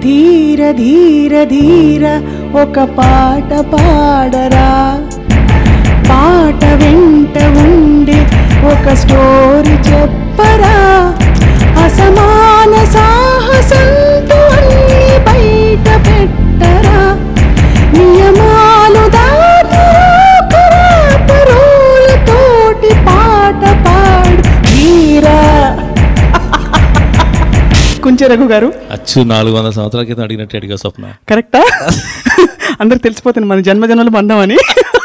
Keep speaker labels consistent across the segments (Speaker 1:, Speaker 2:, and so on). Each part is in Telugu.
Speaker 1: ధీర ధీర ధీర ఒక పాట పాడరా పాట వెంట ఉండే ఒక స్టోరీ చెప్పరా అసమాన సాహసంతో అన్ని బయట పెట్టరా నియమాలు దాటి పాట పాడు ధీరా కుంచె రఘు గారు
Speaker 2: అచ్చు నాలుగు వందల సంవత్సరాల క్రితం అడిగినట్టు అడిగా స్వప్న
Speaker 1: కరెక్టా అందరికి తెలిసిపోతుంది మన జన్మజన్మలు బంధం అని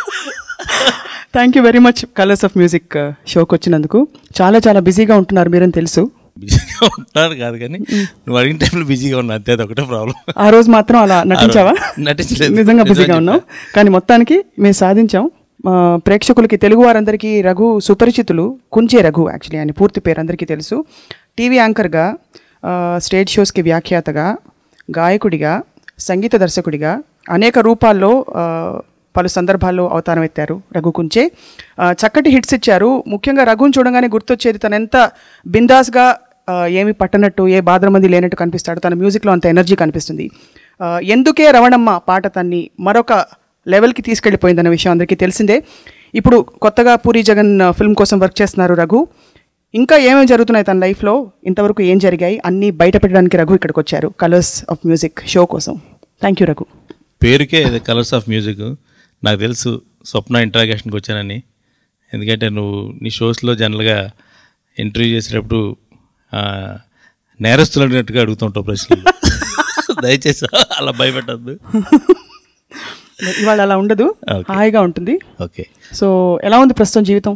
Speaker 1: thank you very much Colours of music షోకి వచ్చినందుకు చాలా చాలా బిజీగా ఉంటున్నారు మీరని తెలుసు
Speaker 2: బిజీగా ఉంటాను కాదు కానీ నువ్వు అడిగిన టైంలో బిజీగా ఉన్నా అంతే అది ఒకటే ప్రాబ్లం
Speaker 1: ఆ రోజు మాత్రం అలా నటించావా
Speaker 2: నటించలేదు.
Speaker 1: నిజంగా బిజీగా
Speaker 2: నిజంగా
Speaker 1: ఉన్నాం కానీ మొత్తానికి మేము సాధించాం ఆ, ప్రేక్షకులకి తెలుగు వారందరికీ రఘు సుపరిచితులు కుంచే రఘు యాక్చువల్లీ ఆయన పూర్తి పేరు అందరికీ తెలుసు టీవీ యాంకర్గా ఆ, స్టేజ్ షోస్కి వ్యాఖ్యాతగా గాయకుడిగా సంగీత దర్శకుడిగా అనేక రూపాల్లో ఆ, పలు సందర్భాల్లో అవతారం ఎత్తారు రఘు కుంచే ఆ, చక్కటి హిట్స్ ఇచ్చారు ముఖ్యంగా రఘుని చూడగానే గుర్తొచ్చేది తను ఎంత బిందాస్గా ఆ, ఏమి పట్టనట్టు ఏ బాధరమంది లేనట్టు కనిపిస్తాడు తన మ్యూజిక్లో అంత ఎనర్జీ కనిపిస్తుంది ఆ, ఎందుకే రవణమ్మ పాట తన్ని మరొక లెవెల్కి తీసుకెళ్ళిపోయిందన్న విషయం అందరికీ తెలిసిందే ఇప్పుడు కొత్తగా పూరి జగన్ ఆ, ఫిల్మ్ కోసం వర్క్ చేస్తున్నారు రఘు ఇంకా ఏమేమి జరుగుతున్నాయి తన లైఫ్లో ఇంతవరకు ఏం జరిగాయి అన్నీ బయట పెట్టడానికి రఘు ఇక్కడికి వచ్చారు కలర్స్ ఆఫ్ మ్యూజిక్ షో కోసం థ్యాంక్ యూ రఘు
Speaker 2: పేరుకే ఇది కలర్స్ ఆఫ్ మ్యూజిక్ నాకు తెలుసు స్వప్న ఇంట్రాగేషన్కి వచ్చానని ఎందుకంటే నువ్వు నీ షోస్లో జనరల్గా ఇంటర్వ్యూ చేసేటప్పుడు ఆ, నేరస్తులు అడిగినట్టుగా అడుగుతుంటావు ప్రశ్నలు దయచేసి అలా భయపెట్టద్దు
Speaker 1: ఇవాళ అలా ఉండదు
Speaker 2: Okay.
Speaker 1: హాయిగా ఉంటుంది
Speaker 2: ఓకే
Speaker 1: సో ఎలా ఉంది ప్రస్తుతం జీవితం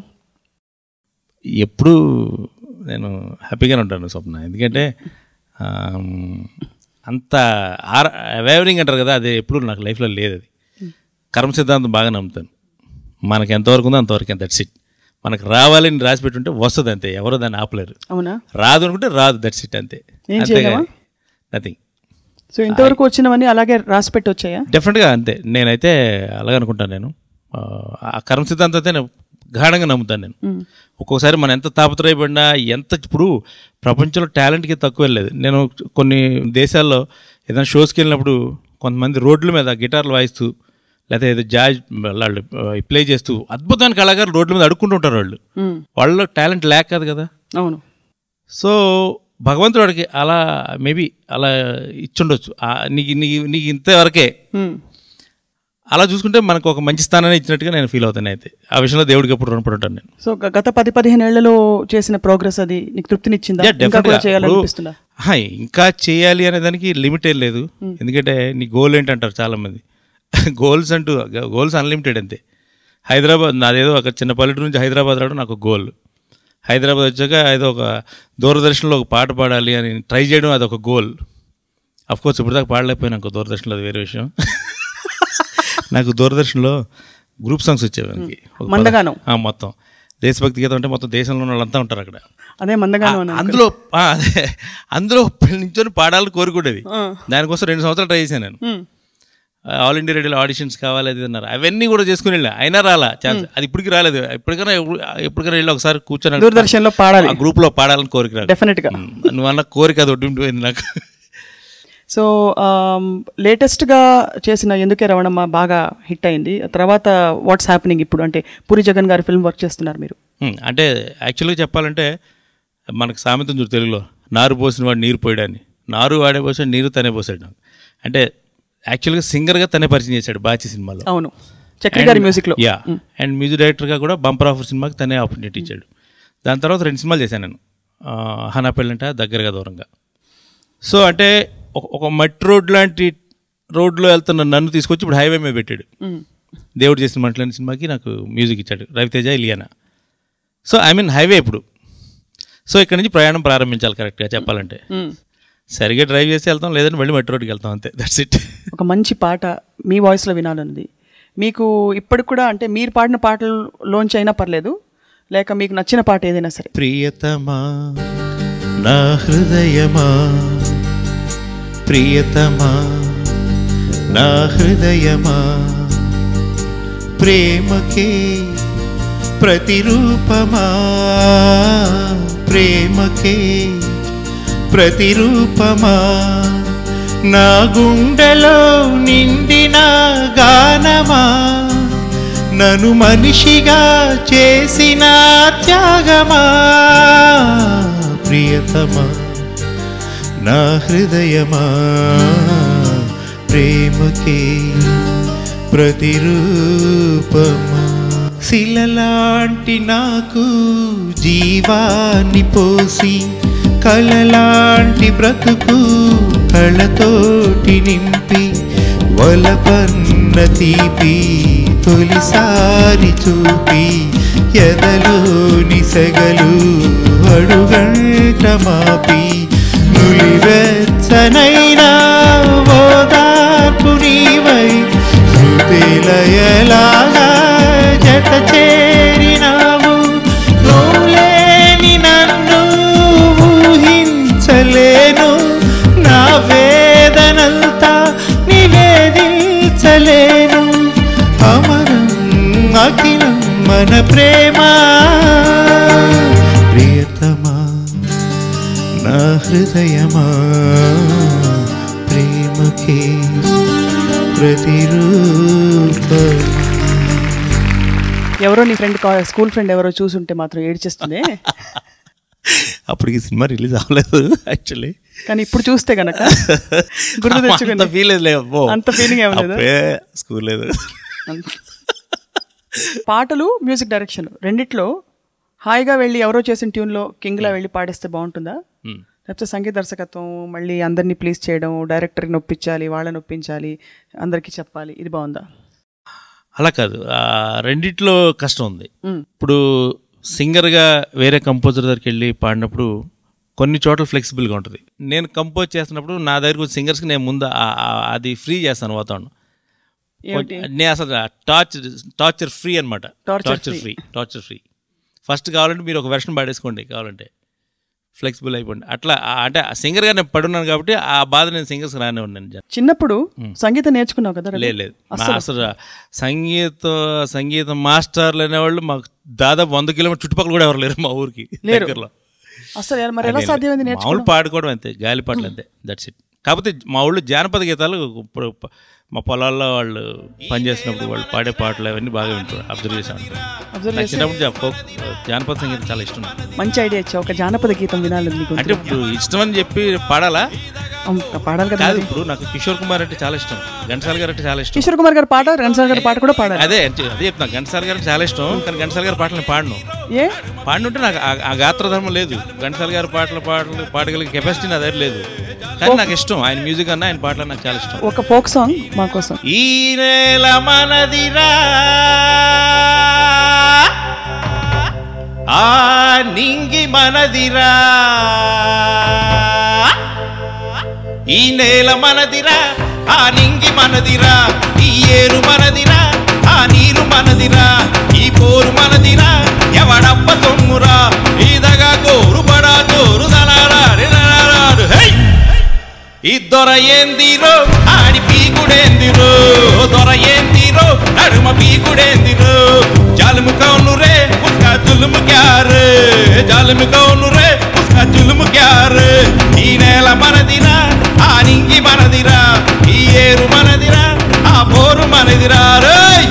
Speaker 2: ఎప్పుడు నేను హ్యాపీగానే ఉంటాను స్వప్న ఎందుకంటే ఆమ్, అంత ఆర్ వేవరింగ్ అంటారు కదా అది ఎప్పుడు నాకు లైఫ్లో లేదు అది కర్మ సిద్ధాంతం బాగా నమ్ముతాను మనకి ఎంతవరకు ఉందో అంతవరకు దట్స్ ఇట్ మనకు రావాలని రాసి పెట్టుంటే వస్తుంది అంతే ఎవరో దాన్ని ఆపలేరు
Speaker 1: అవునా
Speaker 2: రాదు అనుకుంటే రాదు దట్స్ ఇట్ అంతే
Speaker 1: ఏం చేయలేమా?
Speaker 2: నథింగ్
Speaker 1: సో ఇంతవరకు వచ్చినవన్నీ అలాగే రాసి పెట్టి వచ్చాయా
Speaker 2: డెఫినెట్గా అంతే నేనైతే అలాగే అనుకుంటాను నేను ఆ, ఆ కర్మ సిద్ధాంతం అయితే నేను గాఢంగా నమ్ముతాను నేను ఒక్కోసారి మనం ఎంత తాపత్రయపడినా ఎంత ఇప్పుడు ప్రపంచంలో టాలెంట్కి తక్కువ వెళ్ళలేదు నేను కొన్ని దేశాల్లో ఏదైనా షోస్కి వెళ్ళినప్పుడు కొంతమంది రోడ్ల మీద గిటార్లు వాయిస్తూ లేకపోతే ఏదో జాజ్ వాళ్ళు ప్లే చేస్తూ అద్భుతమైన కళాకారులు రోడ్ల మీద అడుక్కుంటూ ఉంటారు వాళ్ళు
Speaker 1: మ్మ్.
Speaker 2: వాళ్ళలో టాలెంట్ లేక కాదు కదా
Speaker 1: అవును
Speaker 2: సో భగవంతుడు వాడికి అలా మేబీ అలా ఇచ్చుండొచ్చు ఆ, నీకు నీకు నీకు ఇంతవరకే
Speaker 1: మ్మ్.
Speaker 2: అలా చూసుకుంటే మనకు ఒక మంచి స్థానాన్ని ఇచ్చినట్టుగా నేను ఫీల్ అవుతాను అయితే ఆ విషయంలో దేవుడికి ఎప్పుడు రుణపడి ఉంటాను నేను
Speaker 1: సో గ- గత పది పదిహేను ఏళ్లలో చేసిన ప్రోగ్రెస్ అది నీకు తృప్తినిచ్చిందా
Speaker 2: Yeah,
Speaker 1: ఇంకా
Speaker 2: definitely
Speaker 1: కూడా
Speaker 2: గా.
Speaker 1: చేయాలనిపిస్తుందా
Speaker 2: ఇప్పుడు, హా, ఇంకా చేయాలి అనే దానికి లిమిట్ ఏం లేదు ఎందుకంటే నీ గోల్ ఏంటంటారు చాలామంది గోల్స్ అంటూ గోల్స్ అన్లిమిటెడ్ అంతే హైదరాబాద్ నాదేదో ఒక చిన్న పల్లెటూరు నుంచి హైదరాబాద్ రావడం నాకు గోల్ హైదరాబాద్ వచ్చాక ఏదో ఒక దూరదర్శన్లో ఒక పాట పాడాలి అని ట్రై చేయడం అది ఒక గోల్ అఫ్ కోర్స్ ఇప్పుడు దాకా పాడలేకపోయినా ఇంకో దూరదర్శన్లో అది వేరే విషయం నాకు దూరదర్శన్లో గ్రూప్ సాంగ్స్ వచ్చేవి మనకి ఒక పద-
Speaker 1: మందగానం.
Speaker 2: ఆ, మొత్తం దేశభక్తి గీతం అంటే మొత్తం దేశంలో ఉన్న వాళ్ళంతా ఉంటారు అక్కడ
Speaker 1: అదే మందగాను
Speaker 2: ఆ,
Speaker 1: అన్నాను.
Speaker 2: అందులో ఆ, అదే అందులో నించొని పాడాలని కోరుకుండేది దానికోసం రెండు సంవత్సరాలు ట్రై చేశాను నేను
Speaker 1: మ్మ్.
Speaker 2: ఆల్ ఇండియా రేడియోలో ఆడిషన్స్ కావాలి అది అన్నారు అవన్నీ కూడా చేసుకుని వెళ్ళా అయినా రాలా ఛాన్స్ అది ఇప్పటికి రాలేదు ఎప్పటికైనా ఎప్పుడు- ఎప్పటికైనా వెళ్ళి ఒకసారి కూర్చొని
Speaker 1: దూరదర్శన్లో పాడాలి
Speaker 2: ఆ గ్రూప్లో పాడాలని కోరిక రాలేదు
Speaker 1: డెఫినెట్ గా
Speaker 2: ఉమ్, నువ్వు అన్న కోరిక అది ఒడ్డుండిపోయింది నాకు
Speaker 1: సో లేటెస్ట్గా చేసిన ఎందుకే రవణమ్మ బాగా హిట్ అయింది ఆ తర్వాత వాట్స్ హ్యాపెనింగ్ ఇప్పుడు అంటే పూరి జగన్ గారి ఫిల్మ్ వర్క్ చేస్తున్నారు మీరు
Speaker 2: ఉమ్, అంటే యాక్చువల్గా చెప్పాలంటే మనకు సామెత ఉంది చూడు తెలుగులో నారు పోసిన వాడు నీరు పోయడాన్ని నారు వాడే పోసాడు నీరు తనే పోసాడు నాకు అంటే యాక్చువల్గా సింగర్గా తనే పరిచయం చేశాడు బాచి సినిమాలో
Speaker 1: అవును చక్రి గారి మ్యూజిక్ లో
Speaker 2: యా అండ్ మ్యూజిక్ డైరెక్టర్గా కూడా బంపర్ ఆఫర్ సినిమాకి తనే ఆపర్చునిటీ ఇచ్చాడు దాని తర్వాత రెండు సినిమాలు చేశాను నేను ఆ, హనా పెళ్ళంట దగ్గరగా దూరంగా సో అంటే ఒక- ఒక మట్టి రోడ్ లాంటి రోడ్లో వెళ్తున్న నన్ను తీసుకొచ్చి ఇప్పుడు హైవే మీద పెట్టాడు
Speaker 1: మ్మ్.
Speaker 2: దేవుడు చేసిన మంటలని సినిమాకి నాకు మ్యూజిక్ ఇచ్చాడు Ravi Teja Ileana so I mean highway ఇప్పుడు సో ఇక్కడ నుంచి ప్రయాణం ప్రారంభించాలి కరెక్ట్గా చెప్పాలంటే
Speaker 1: మ్మ్.
Speaker 2: సరిగ్గా డ్రైవ్ చేసి వెళ్తాం లేదంటే మళ్ళీ మట్టి రోడ్కి వెళ్తాం అంతే దట్స్ ఇట్
Speaker 1: ఒక మంచి పాట మీ వాయిస్లో వినాలన్నది మీకు ఇప్పటికి కూడా అంటే మీరు పాడిన పాటల్లోంచి అయినా పర్లేదు లేక మీకు నచ్చిన పాట ఏదైనా సరే
Speaker 2: ప్రియతమా నా హృదయమా ప్రియతమా నా హృదయమా ప్రేమకే ప్రతిరూపమా ప్రేమకే ప్రతిరూపమా నా గుండెలో నిండిన గానమా నన్ను మనిషిగా చేసిన త్యాగమా ప్రియతమా నా హృదయమా ప్రేమకే ప్రతిరూపమా శిలలాంటి నాకు జీవాన్ని పోసి కలలాంటి బ్రతుకు కళతోటి నింపి వలపన్న తీపి తొలిసారి చూపి ఎదలోని సెగలు అడుగంట మాపి నులివెచ్చనైనా ఓదార్పు నీవై శృతిలయలాగా జత చేరినావు నువ్వులేని నన్ను ఊహించలేను నా వేదనంతా నివేదించలేను అమరం అఖిలం మన ప్రేమ ప్రియతమా నా హృదయమా ప్రేమకే ప్రతిరూపం
Speaker 1: ఎవరో నీ ఫ్రెండ్ స్కూల్ ఫ్రెండ్ ఎవరో చూసుంటే మాత్రం ఏడ్చేస్తుంది
Speaker 2: అప్పటికి సినిమా రిలీజ్ అవ్వలేదు యాక్చువల్లీ
Speaker 1: కానీ ఇప్పుడు చూస్తే గనక గుర్తు
Speaker 2: అంత
Speaker 1: తెచ్చుకుంది
Speaker 2: ఫీల్ లేదు
Speaker 1: అంత feeling ఏం లేదా?
Speaker 2: స్కూల్ లేదు
Speaker 1: పాటలు మ్యూజిక్ డైరెక్షన్ రెండిట్లో హాయిగా వెళ్ళి ఎవరో చేసిన ట్యూన్లో కింగ్లా వెళ్ళి పాడేస్తే బాగుంటుందా
Speaker 2: Hmm.
Speaker 1: లేకపోతే సంగీత దర్శకత్వం మళ్ళీ అందరినీ ప్లీజ్ చేయడం డైరెక్టర్కి నొప్పించాలి వాళ్ళని నొప్పించాలి అందరికీ చెప్పాలి ఇది బాగుందా
Speaker 2: అలా కాదు ఆ రెండిట్లో కష్టం ఉంది
Speaker 1: మ్మ్.
Speaker 2: ఇప్పుడు సింగర్గా వేరే కంపోజర్ దగ్గరికి వెళ్ళి పాడినప్పుడు కొన్ని చోట్ల ఫ్లెక్సిబుల్గా ఉంటుంది నేను కంపోజ్ చేస్తున్నప్పుడు నా దగ్గరకు వచ్చి సింగర్స్కి నేను ముందు ఆ- ఆ- అది ఫ్రీ చేస్తాను వాతావరణం
Speaker 1: ఏమిటి
Speaker 2: నేను అసలు టార్చర్ టార్చర్ ఫ్రీ అనమాట
Speaker 1: Torture
Speaker 2: torture free torture free first కావాలంటే మీరు ఒక వెర్షన్ పాడేసుకోండి కావాలంటే ఫ్లెక్సిబుల్ అయిపోండి అట్లా ఆ- అంటే సింగర్గా నేను పడున్నాను కాబట్టి ఆ బాధ నేను సింగర్స్ రానే ఉన్నాను
Speaker 1: చిన్నప్పుడు సంగీతం నేర్చుకున్నావు కదా రవి?
Speaker 2: లేదు లేదు మా అసలు సంగీత సంగీత మాస్టర్లు అనేవాళ్ళు మాకు దాదాపు వంద కిలోమీటర్ చుట్టుపక్కల కూడా ఎవరు లేరు మా ఊరికి
Speaker 1: లేరు.
Speaker 2: దగ్గరలో
Speaker 1: అసలు ఎలా- మరి ఎలా సాధ్యమైంది నేర్చుకో
Speaker 2: మామూలు పాడుకోవడం అంతే గాలి పాటలు అంతే దట్స్ ఇట్ కాకపోతే మా ఊళ్ళో జానపద గీతాలు ఇప్పుడు ప- మా పొలాల్లో వాళ్ళు పనిచేసినప్పుడు వాళ్ళు పాడే పాటలు అవన్నీ బాగా వింటారు అబ్జర్వ్ చేశాను
Speaker 1: అబ్జర్వ్
Speaker 2: నాకు చిన్నప్పుడు జా- folk, జానపద సంగీతం చాలా ఇష్టం నాకు.
Speaker 1: మంచి ఐడియా ఇచ్చా ఒక జానపద గీతం వినాలి నీకు
Speaker 2: అంటే ఇప్పుడు ఇష్టం అని చెప్పి పాడాలా
Speaker 1: అంత పాడాలి కదా
Speaker 2: కాదు
Speaker 1: మరి.
Speaker 2: ఇప్పుడు నాకు కిషోర్ కుమార్ అంటే చాలా ఇష్టం ఘంటసాల గారు అంటే చాలా ఇష్టం
Speaker 1: కిషోర్ కుమార్ గారి పాట రణసార్ గారి పాట కూడా పాడాలి
Speaker 2: అదే అంటే అదే చెప్తున్నా ఘంటసాల గారు అంటే చాలా ఇష్టం కానీ ఘంటసాల గారి పాటలు నేను పాడను
Speaker 1: ఏ
Speaker 2: పాడినుంటే నాకు ఆ- ఆ గాత్రధర్మం లేదు ఘంటసాల గారి పాటలు పాటలు పాడగలిగే కెపాసిటీ నా దగ్గర లేదు కానీ నాకు ఇష్టం ఆయన మ్యూజిక్ అన్నా ఆయన పాటలు నాకు చాలా ఇష్టం
Speaker 1: ఒక ఫోక్ సాంగ్ మా కోసం
Speaker 2: ఈ నేల మనదిరా ఆ నింగి మనదిరా ఈ నేల మనదిరా ఆ నింగి మనదిరా ఈ ఏరు మనదిరా ఆ నీరు మనదిరా ఈ పోరు మనదిరా ఎవడప్ప సొమ్మురా ఈదగా గోరు బడా జోరు దలారాడు దలారాడు హై ఈ దొర ఏందిరో ఆడి పీకుడేందిరో దొర ఏందిరో నడుమ పీకుడేందిరో జాలుము కౌను రే ఉస్కా జులుము క్యారు జాలుము కౌను రే ఉస్కా జులుము క్యారు ఈ నేల మనదిరా ఆ నింగి మనదిరా ఈ ఏరు మనదిరా ఆ పోరు మనదిరా రేయ్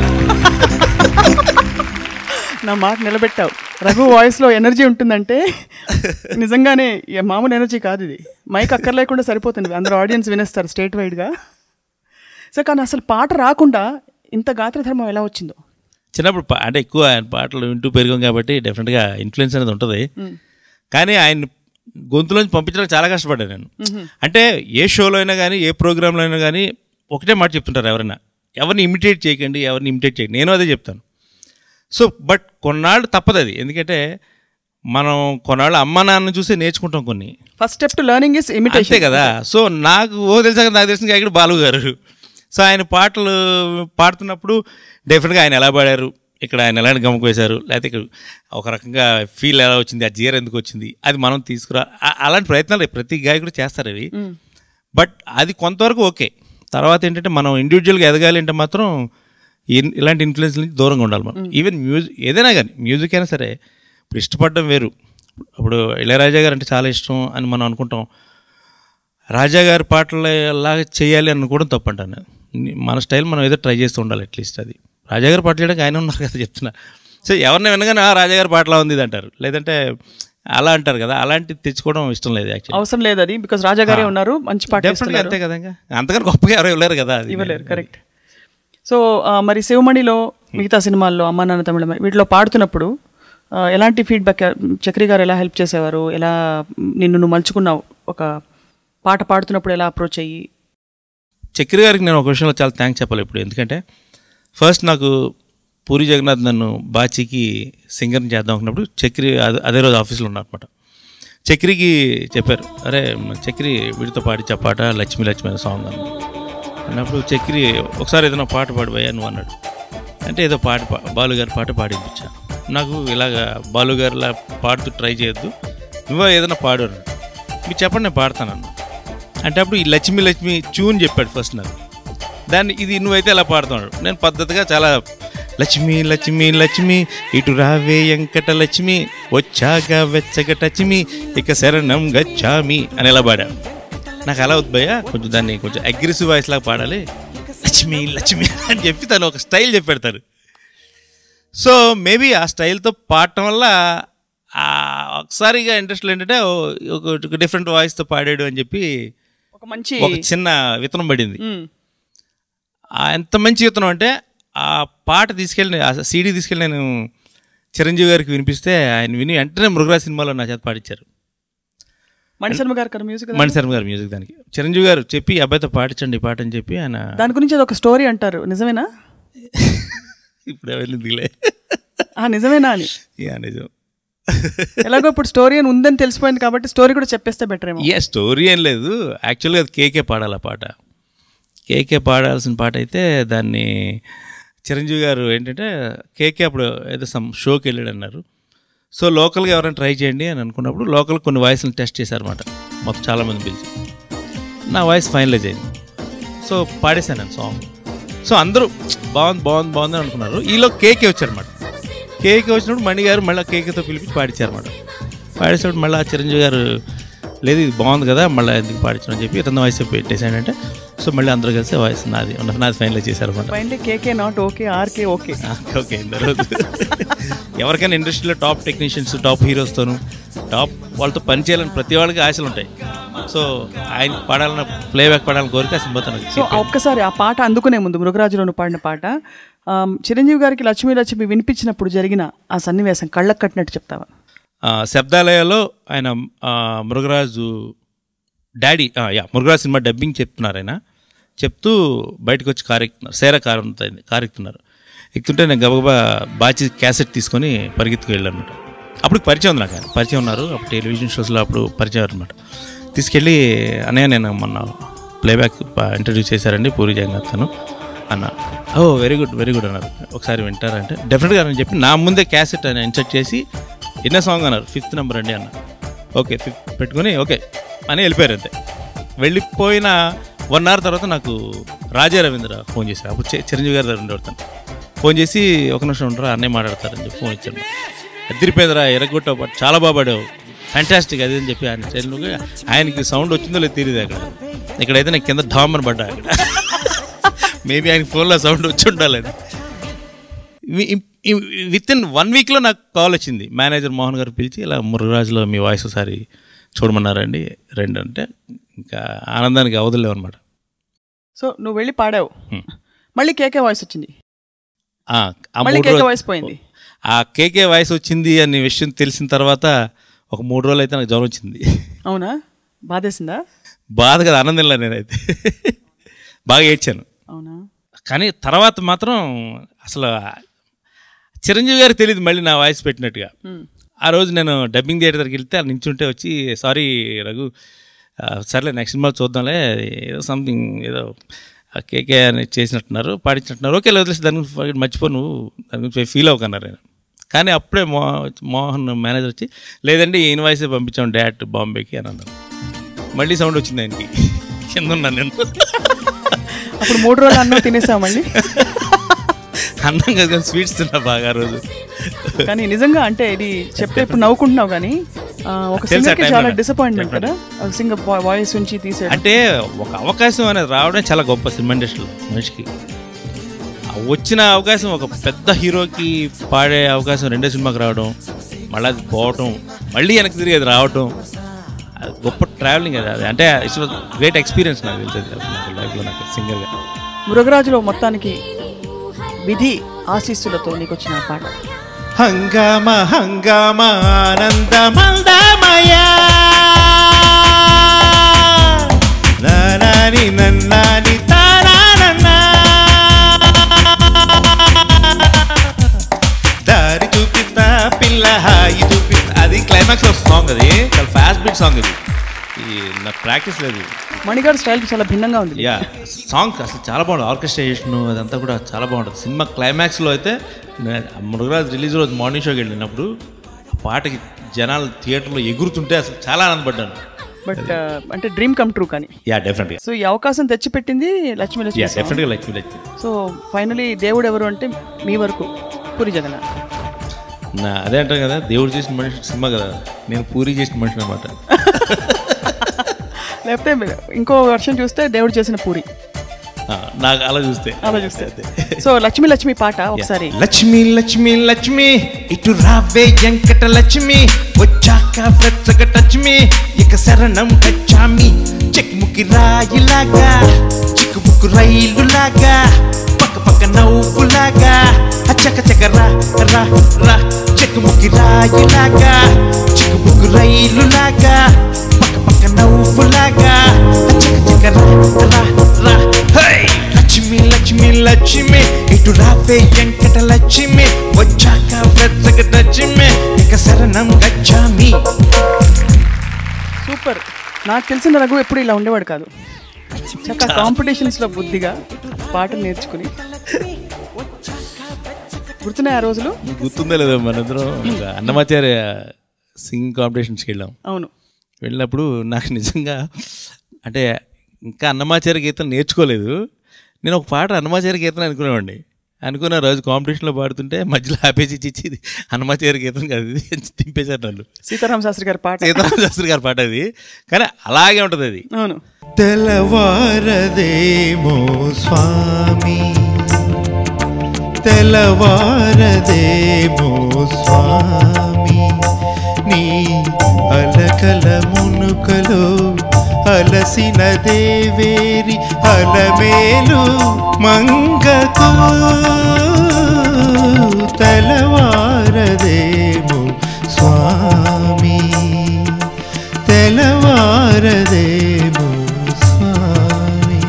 Speaker 1: నా మాట నిలబెట్టావు రఘు వాయిస్ లో ఎనర్జీ ఉంటుందంటే నిజంగానే ఇక మామూలు ఎనర్జీ కాదు ఇది మైక్ అక్కర్ లేకుండా సరిపోతుంది అందరూ ఆడియన్స్ వినేస్తారు స్టేట్ వైడ్ గా సో కానీ అసలు పాట రాకుండా ఇంత గాత్రధర్మం ఎలా వచ్చిందో
Speaker 2: చిన్నప్పుడు పా- అంటే ఎక్కువ ఆయన పాటలు వింటూ పెరిగాం కాబట్టి డెఫినెట్గా ఇన్ఫ్లుయెన్స్ అనేది ఉంటుంది కానీ ఆయన గొంతులోంచి పంపించడానికి చాలా కష్టపడ్డాను నేను అంటే ఏ షోలో అయినా కానీ ఏ ప్రోగ్రాంలో అయినా కానీ ఒకటే మాట చెప్తుంటారు ఎవరైనా ఎవరిని ఇమిటేట్ చేయకండి ఎవరిని ఇమిటేట్ చేయకండి నేను అదే చెప్తాను సో బట్ కొన్నాళ్ళు తప్పదు అది ఎందుకంటే మనం కొన్నాళ్ళు అమ్మ నాన్న చూసి నేర్చుకుంటాం కొన్ని
Speaker 1: first step to learning is
Speaker 2: అంతే
Speaker 1: ఇమిటేషన్
Speaker 2: కదా సో నాకు ఓ తెలుసా కదా, నాకు తెలిసిన గాయకుడు బాలు గారు సో ఆయన పాటలు పాడుతున్నప్పుడు డెఫినెట్గా ఆయన ఎలా పాడారు ఇక్కడ ఆయన ఎలాంటి గమకు వేశారు లేకపోతే ఇక్కడ ఒక రకంగా ఫీల్ ఎలా వచ్చింది ఆ జీర ఎందుకు వచ్చింది అది మనం తీసుకురా ఆ- అలాంటి ప్రయత్నాలు ప్రతి గాయకుడు చేస్తారు అవి బట్ అది కొంతవరకు ఓకే తర్వాత ఏంటంటే మనం ఇండివిజువల్గా ఎదగాలి అంటే మాత్రం ఇన్- ఇలాంటి ఇన్ఫ్లుయెన్స్ నుంచి దూరంగా ఉండాలి మనం ఈవెన్ మ్యూజిక్ ఏదైనా కానీ మ్యూజిక్ అయినా సరే ఇప్పుడు ఇష్టపడడం వేరు ఇప్పుడు ఇళయరాజా గారు అంటే చాలా ఇష్టం అని మనం అనుకుంటాం రాజా గారి పాటలలాగా చేయాలి అని కూడా తప్పు అంటాను ని- మన స్టైల్ మనం ఏదో ట్రై చేస్తూ ఉండాలి అట్లీస్ట్ అది రాజా గారి పాటలు చేయడానికి ఆయన ఉన్నారు కదా చెప్తున్నా సో ఎవరిని వినగానే "ఆ, రాజా గారి పాటలా ఉంది ఇది అంటారు లేదంటే అలా అంటారు కదా అలాంటిది తెచ్చుకోవడం ఇష్టం లేదు యాక్చువల్లీ
Speaker 1: అవసరం లేదు అది బికాస్ రాజా గారే ఉన్నారు మంచి పాట
Speaker 2: డెఫినెట్గా అంతే కదా ఇంకా అంతకన్నా గొప్పగా ఎవరు ఇవ్వలేరు కదా అది
Speaker 1: ఇవ్వలేరు కరెక్ట్ సో ఆ, మరి శివమణిలో మిగతా సినిమాల్లో అమ్మ నాన్న తమిళ వీటిలో పాడుతున్నప్పుడు ఆ, ఎలాంటి ఫీడ్బ్యాక్ చక్రి గారు ఎలా హెల్ప్ చేసేవారు ఎలా నిన్ను నువ్వు మలుచుకున్నావు ఒక పాట పాడుతున్నప్పుడు ఎలా అప్రోచ్ అయ్యి
Speaker 2: చక్రి గారికి నేను ఒక విషయంలో చాలా థ్యాంక్స్ చెప్పాలి ఇప్పుడు ఎందుకంటే ఫస్ట్ నాకు పూరి జగన్నాథ్ నన్ను బాచీకి సింగర్ని చేద్దాం అనుకున్నప్పుడు చక్రి అదే- అదే రోజు ఆఫీస్లో ఉన్నారనమాట చక్రికి చెప్పారు అరే మ- చక్రి వీడితో పాడించే పాట లక్ష్మీ లక్ష్మి అనే సాంగ్ అన్న అన్నప్పుడు చక్రి ఒకసారి ఏదైనా పాట పాడిపోయా నువ్వు అన్నాడు అంటే ఏదో పాట పా- బాలు గారి పాట పాడించా నాకు ఇలాగ బాలు గారిలా పాడుతూ ట్రై చేయొద్దు నువ్వే ఏదైనా పాడు అన్నాడు మీరు చెప్పండి నేను పాడతానన్నా అంటే అప్పుడు ఈ లక్ష్మి లక్ష్మి ట్యూన్ చెప్పాడు ఫస్ట్ నాకు దాన్ని ఇది నువ్వైతే ఎలా పాడుతున్నాడు నేను పద్ధతిగా చాలా లక్ష్మి లక్ష్మి లక్ష్మి ఇటు రావే వెంకట లక్ష్మి వచ్చాక వెచ్చగ టచ్మి ఇక శరణం గచ్చామి అని ఎలా పాడాను నాకు అలా వద్దు భయ్యా కొంచెం దాన్ని కొంచెం అగ్రెసివ్ వాయిస్ లాగా పాడాలి లక్ష్మి లక్ష్మి అని చెప్పి తను ఒక స్టైల్ చెప్పాడు సో మేబీ ఆ స్టైల్తో పాడటం వల్ల ఆ ఒకసారిగా ఇంట్రెస్ట్ ఏంటంటే ఓ- ఒక డిఫరెంట్ వాయిస్తో పాడాడు అని చెప్పి
Speaker 1: ఒక మంచి
Speaker 2: ఒక చిన్న విత్తనం పడింది
Speaker 1: మ్,
Speaker 2: ఆ ఎంత మంచి విత్తనం అంటే ఆ పాట తీసుకెళ్ళి ఆ సీడీ తీసుకెళ్ళి నేను చిరంజీవి గారికి వినిపిస్తే ఆయన విని వెంటనే మృగరాజ్ సినిమాలో నా చేత పాడించారు
Speaker 1: మణిశర్మ గారు కదా మ్యూజిక్
Speaker 2: మణిశర్మ గారు మ్యూజిక్ దానికి చిరంజీవి గారు చెప్పి "ఈ అబ్బాయితో పాడించండి ఈ పాట అని చెప్పి ఆయన
Speaker 1: దాని గురించి అది ఒక స్టోరీ అంటారు నిజమేనా
Speaker 2: ఇప్పుడు వెళ్ళిందిలే
Speaker 1: ఆ నిజమేనా అని
Speaker 2: యా నిజం
Speaker 1: ఎలాగో ఇప్పుడు స్టోరీ అని ఉందని తెలిసిపోయింది కాబట్టి స్టోరీ కూడా చెప్పేస్తే బెటర్ ఏమో
Speaker 2: ఏ స్టోరీ ఏం లేదు యాక్చువల్గా అది కేకే పాడాలి ఆ పాట కేకే పాడాల్సిన పాట అయితే దాన్ని చిరంజీవి గారు ఏంటంటే కేకే అప్పుడు ఏదో సమ్ షోకి వెళ్ళాడు అన్నారు సో లోకల్గా ఎవరైనా ట్రై చేయండి అని అనుకున్నప్పుడు లోకల్ కొన్ని వాయిస్ని టెస్ట్ చేశారన్నమాట మొత్తం చాలామంది పిలిచి నా వాయిస్ ఫైనలైజ్ అయింది సో పాడేశాను నేను సాంగ్ సో అందరూ బాగుంది బాగుంది బాగుంది అని అనుకున్నారు ఈలో కేకే వచ్చారన్నమాట కేకే వచ్చినప్పుడు మణి గారు మళ్ళీ కేకేతో పిలిపించి పాడించారన్నమాట పాడేసినప్పుడు మళ్ళీ చిరంజీవి గారు లేదు ఇది బాగుంది కదా మళ్ళీ ఎందుకు పాడించడం అని చెప్పి ఇతను వాయిస్ పెట్టేశాడంటే సో మళ్ళీ అందరూ కలిసి వాయిస్ నాది నాది ఫైనలైజ్ చేశారన్నమాట
Speaker 1: finally KK not okay RK okay
Speaker 2: okay తర్వాత ఎవరికైనా ఇండస్ట్రీలో టాప్ టెక్నీషియన్స్ టాప్ హీరోస్తోను టాప్ వాళ్ళతో పని చేయాలని ప్రతి వాళ్ళకి ఆశలు ఉంటాయి సో ఆయన పాడాలన్న ప్లేబ్యాక్ పాడాలని కోరిక సినిమా తనకి
Speaker 1: సో ఆ ఒక్కసారి ఆ పాట అందుకునే ముందు మృగరాజులో నువ్వు పాడిన పాట ఆమ్, చిరంజీవి గారికి లక్ష్మీ లక్ష్మి వినిపించినప్పుడు జరిగిన ఆ సన్నివేశం కళ్ళకు కట్టినట్టు చెప్తావా
Speaker 2: ఆ, శబ్దాలయలో ఆయన ఆ, మృగరాజు డాడీ ఆ, యా మృగరాజు సినిమా డబ్బింగ్ చెప్తున్నారు ఆయన చెప్తూ బయటకు వచ్చి కారు ఎక్కుతున్నారు సేర కారు ఉంటుంది కారు ఎక్కుతున్నారు ఎక్కుతుంటే నేను గబగబా బాచి క్యాసెట్ తీసుకొని పరిగెత్తుకు వెళ్ళాను అనమాట అప్పుడు పరిచయం ఉంది నాకు ఆయన పరిచయం ఉన్నారు అప్పుడు టెలివిజన్ షోస్లో అప్పుడు పరిచయం అనమాట తీసుకెళ్ళి అన్నయ్య నేను మొన్న ప్లేబ్యాక్ ఇంట్రడ్యూస్ చేశారండి పూరి జగన్నాథ్ తను అన్న oh very good very good అన్నారు ఒకసారి వింటారంటే డెఫినెట్గా అని చెప్పి నా ముందే క్యాసెట్ అని ఇన్సర్ట్ చేసి ఎన్న సాంగ్ అన్నారు ఫిఫ్త్ నెంబర్ అండి అన్న ఓకే ఫిఫ్త్ పెట్టుకొని ఓకే అని వెళ్ళిపోయారు అంతే వెళ్ళిపోయిన వన్ అవర్ తర్వాత నాకు రాజా రవీంద్ర ఫోన్ చేశారు అప్పుడు చి- చిరంజీవి గారి దగ్గర ఉండేవాడు తను ఫోన్ చేసి ఒక నిమిషం ఉండరా అన్నయ్య మాట్లాడతారని చెప్పి ఫోన్ ఇచ్చాను అదిరిపోయిందిరా ఎరగొట్టావు పాటు చాలా బాగా పాడావు ఫ్యాంటాస్టిక్ అది అని చెప్పి ఆయన చెల్లుగా ఆయనకి సౌండ్ వచ్చిందో లేదు తెలియదు అక్కడ ఇక్కడైతే నాకు కింద డామని పడ్డా అక్కడ మేబీ ఆయన ఫోన్లో సౌండ్ వచ్చి ఉండాలి విత్ ఇన్ వన్ వీక్లో నాకు కాల్ వచ్చింది మేనేజర్ మోహన్ గారు పిలిచి ఇలా మురుగరాజులో మీ వాయిస్ ఒకసారి చూడమన్నారండి రెండు అంటే ఇంకా ఆనందానికి అవదలేవు అనమాట
Speaker 1: సో నువ్వు వెళ్ళి పాడావు మళ్ళీ కేకే వాయిస్ వచ్చింది
Speaker 2: ఆ
Speaker 1: మళ్ళీ
Speaker 2: మూడు
Speaker 1: కేకే
Speaker 2: రోజు-
Speaker 1: వాయిస్ పోయింది
Speaker 2: ఆ కేకే వాయిస్ వచ్చింది అనే విషయం తెలిసిన తర్వాత ఒక మూడు రోజులు అయితే నాకు జ్వరం వచ్చింది
Speaker 1: అవునా బాధేసిందా
Speaker 2: బాధ కదా ఆనందంలో నేనైతే బాగా ఏడ్చాను
Speaker 1: అవునా
Speaker 2: కానీ తర్వాత మాత్రం అసలు చిరంజీవి గారికి తెలియదు మళ్ళీ నా వాయిస్ పెట్టినట్టుగా
Speaker 1: మ్.
Speaker 2: ఆ రోజు నేను డబ్బింగ్ థియేటర్ దగ్గరికి వెళ్తే ఆ నించుంటే వచ్చి సారీ రఘు ఆ, సర్లే నెక్స్ట్ సినిమా చూద్దాంలే ఏదో సంథింగ్ ఏదో ఆ కేకే అని చేసినట్టున్నారు పాడించినట్టున్నారు ఓకే వదిలేసి దాని గురించి forget, మర్చిపో నువ్వు దాని గురించి ఫీల్ అవ్వకన్నారు ఆయన కానీ అప్పుడే మో మోహన్ మేనేజర్ వచ్చి లేదండి ఈ ఇన్వాయిసే పంపించాం డాట్ బాంబేకి అని అన్నారు మళ్ళీ సౌండ్ వచ్చింది ఆయనకి కింద ఉన్నాను నేను
Speaker 1: అప్పుడు మూడు రోజులు అన్నం తినేసావు మళ్ళీ
Speaker 2: అన్నం కదా స్వీట్స్ తిన్నా బాగా ఆ రోజు
Speaker 1: కానీ నిజంగా అంటే ఇది చెప్తే ఇప్పుడు నవ్వుకుంటున్నావు కానీ ఆ, ఒక
Speaker 2: తెలుసా
Speaker 1: సింగర్ కి
Speaker 2: time
Speaker 1: చాలా
Speaker 2: లో?
Speaker 1: డిసప్పాయింట్మెంట్ కదా ఒక సింగర్ వాయిస్ నుంచి తీసేయడం
Speaker 2: అంటే ఒక అవకాశం అనేది రావడం చాలా గొప్ప సినిమా ఇండస్ట్రీలో మనిషికి ఆ వచ్చిన అవకాశం ఒక పెద్ద హీరోకి పాడే అవకాశం రెండో సినిమాకి రావడం మళ్ళీ అది పోవటం మళ్ళీ వెనక్కి తిరిగి అది రావటం అది గొప్ప ట్రావెలింగ్ అది అది అంటే ఇట్స్ గ్రేట్ ఎక్స్పీరియన్స్ నాకు తెలిసేది నాకు లైఫ్లో నాకు సింగర్గా
Speaker 1: మృగరాజులో మొత్తానికి విధి ఆశీస్సులతో నీకు వచ్చిన పాట
Speaker 2: హంగామ హంగామ ఆనందమందమయ నానాని నన్నాని తానానన్నా దారి చూపిస్తా పిల్ల హాయి చూపిస్తా అది క్లైమాక్స్ లో సాంగ్ అది చాలా ఫాస్ట్ బీట్ సాంగ్ ఇది ఈ నా ప్రాక్టీస్ లేదు
Speaker 1: మణిగారు స్టైల్ చాలా భిన్నంగా ఉంది
Speaker 2: యా సాంగ్ అసలు చాలా బాగుంది ఆర్కెస్ట్రేషన్ అదంతా కూడా చాలా బాగుంటుంది సినిమా క్లైమాక్స్లో అయితే నేను ఆ మృగరాజ్ రిలీజ్ రోజు మార్నింగ్ షోకి వెళ్ళినప్పుడు ఆ పాటకి జనాలు థియేటర్లో ఎగురుతుంటే అసలు చాలా ఆనందపడ్డాను
Speaker 1: బట్ అంటే డ్రీమ్ కమ్ ట్రూ కానీ
Speaker 2: యా డెఫినెట్గా
Speaker 1: సో ఈ అవకాశం తెచ్చిపెట్టింది లక్ష్మీ లక్ష్మి
Speaker 2: యా డెఫినెట్గా లక్ష్మి లక్ష్మి
Speaker 1: సో ఫైనలీ దేవుడు ఎవరు అంటే మీ వరకు పూరి జగన్నాథ్
Speaker 2: నా అదే అంటారు కదా దేవుడు చేసిన మనిషి సినిమా కదా నేను పూరి చేసిన మనిషి అనమాట
Speaker 1: లేకపోతే ఇంకో వర్షం చూస్తే దేవుడు చేసిన పూరి
Speaker 2: నాకు అలా చూస్తే
Speaker 1: అలా చూస్తే సో లక్ష్మీ లక్ష్మి పాట ఒకసారి
Speaker 2: లక్ష్మి లక్ష్మి లక్ష్మి ఇటు రావే వెంకట లక్ష్మి వచ్చాక వెచ్చగ లక్ష్మి ఇక శరణం గచ్చామి చెక్ముకి రాయిలాగా చిక్కుముక్కు రైలులాగా పక్క పక్క నవ్వులాగా చక చక రా రా రా చెక్కుముక్కి రాయిలాగా చిక్కుముక్కు రైలులాగా పక్క పక్క నవ్వులాగా చక చక రా రా రా హై లక్ష్మి లక్ష్మి లక్ష్మి ఇటు రావే వెంకట లక్ష్మి వచ్చాక వెచ్చగ లక్ష్మి ఇక శరణం గచ్చామి
Speaker 1: సూపర్ నాకు తెలిసిన రఘు ఎప్పుడు ఇలా ఉండేవాడు కాదు చక్క కాంపిటీషన్స్ లో బుద్ధిగా పాటలు నేర్చుకుని గుర్తున్నాయి ఆ రోజులు
Speaker 2: గుర్తుందా లేదా మనందరం ఒక అన్నమాచార్య సింగింగ్ కాంపిటీషన్స్కి వెళ్ళాం
Speaker 1: అవును
Speaker 2: వెళ్ళినప్పుడు నాకు నిజంగా అంటే ఇంకా అన్నమాచార్య గీతం నేర్చుకోలేదు నేను ఒక పాట అన్నమాచార్య గీతం అనుకునేవాడిని అనుకున్న రోజు కాంపిటీషన్లో పాడుతుంటే మధ్యలో ఆపేసి ఇచ్చి ఇది అన్నమాచార్య గీతం కాదు ఇది అని దింపేశారు నన్ను
Speaker 1: సీతారామ శాస్త్రి గారి పాట
Speaker 2: సీతారామ శాస్త్రి గారి పాట అది కానీ అలాగే ఉంటుంది అది
Speaker 1: అవును
Speaker 3: తెల్లవారదేమో స్వామి తెల్లవారదేమో స్వామి నీ అలకల మునుకలో అలసిన దేవేరి అలమేలు మంగకు తెల్లవారదేమో స్వామి తెల్లవారదేమో స్వామి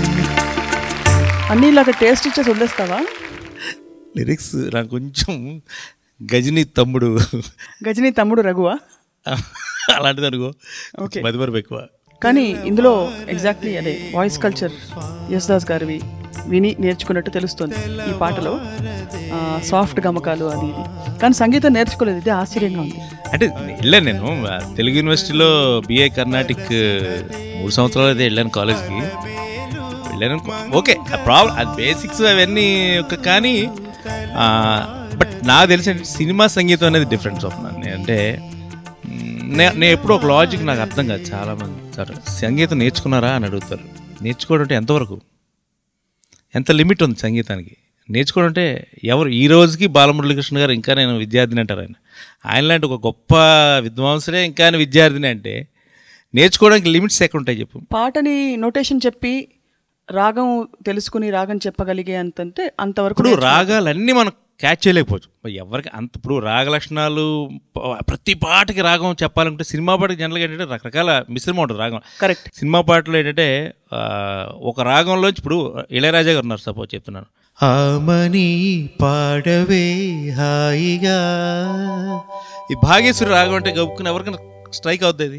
Speaker 1: అన్ని ఇలాగ టేస్ట్ ఇచ్చేసి వదిలేస్తావా
Speaker 2: లిరిక్స్ నాకు కొంచెం గజని తమ్ముడు
Speaker 1: గజనీ తమ్ముడు రఘువా
Speaker 2: అలాంటిది అనుకో
Speaker 1: Okay.
Speaker 2: మదిమరుపు ఎక్కువ
Speaker 1: కానీ ఇందులో ఎగ్జాక్ట్లీ అదే వాయిస్ కల్చర్ యశ్దాస్ గారివి విని నేర్చుకున్నట్టు తెలుస్తుంది ఈ పాటలో సాఫ్ట్ గమకాలు అది ఇది కానీ సంగీతం నేర్చుకోలేదు ఇది ఆశ్చర్యంగా ఉంది
Speaker 2: అంటే వెళ్ళాను నేను ఆ, తెలుగు యూనివర్సిటీలో బిఏ కర్ణాటిక్ మూడు సంవత్సరాలు అయితే వెళ్ళాను కాలేజ్కి వెళ్ళాను ఓకే ప్రాబ్లం అది బేసిక్స్ అవన్నీ ఒక కానీ బట్ నాకు తెలిసి సినిమా సంగీతం అనేది డిఫరెంట్ స్వప్న అంటే మ్, నే- నేను ఎప్పుడు ఒక లాజిక్ నాకు అర్థం కాదు చాలా మంది సార్ సంగీతం నేర్చుకున్నారా అని అడుగుతారు నేర్చుకోవడం అంటే ఎంతవరకు ఎంత లిమిట్ ఉంది సంగీతానికి నేర్చుకోవడం అంటే ఎవరు ఈ రోజుకి బాలమురళీకృష్ణ గారు ఇంకా నేను విద్యార్థిని అంటారు ఆయన ఆయన లాంటి ఒక గొప్ప విద్వాంసుడే ఇంకా ఆయన విద్యార్థిని అంటే నేర్చుకోవడానికి లిమిట్స్ ఎక్కడ ఉంటాయి చెప్పు
Speaker 1: పాటని నోటేషన్ చెప్పి రాగం తెలుసుకుని రాగం చెప్పగలిగే అంతంటే అంతవరకు
Speaker 2: ఇప్పుడు రాగాలన్నీ మనం క్యాచ్ చేయలేకపోవచ్చు మరి ఎవరికి అంత ఇప్పుడు రాగ లక్షణాలు ప- ప్రతి పాటకి రాగం చెప్పాలంటే సినిమా పాటకి జనరల్గా ఏంటంటే రకరకాల మిశ్రమం ఉంటుంది రాగం
Speaker 1: కరెక్ట్
Speaker 2: సినిమా పాటలు ఏంటంటే ఆ, ఒక రాగంలో ఇప్పుడు ఇళయరాజా గారు ఉన్నారు సపోజ్ చెప్తున్నాను
Speaker 3: ఆమని పాడవే హాయిగా
Speaker 2: ఈ భాగేశ్వరి రాగం అంటే గబుక్కుని ఎవరికైనా స్ట్రైక్ అవుతుంది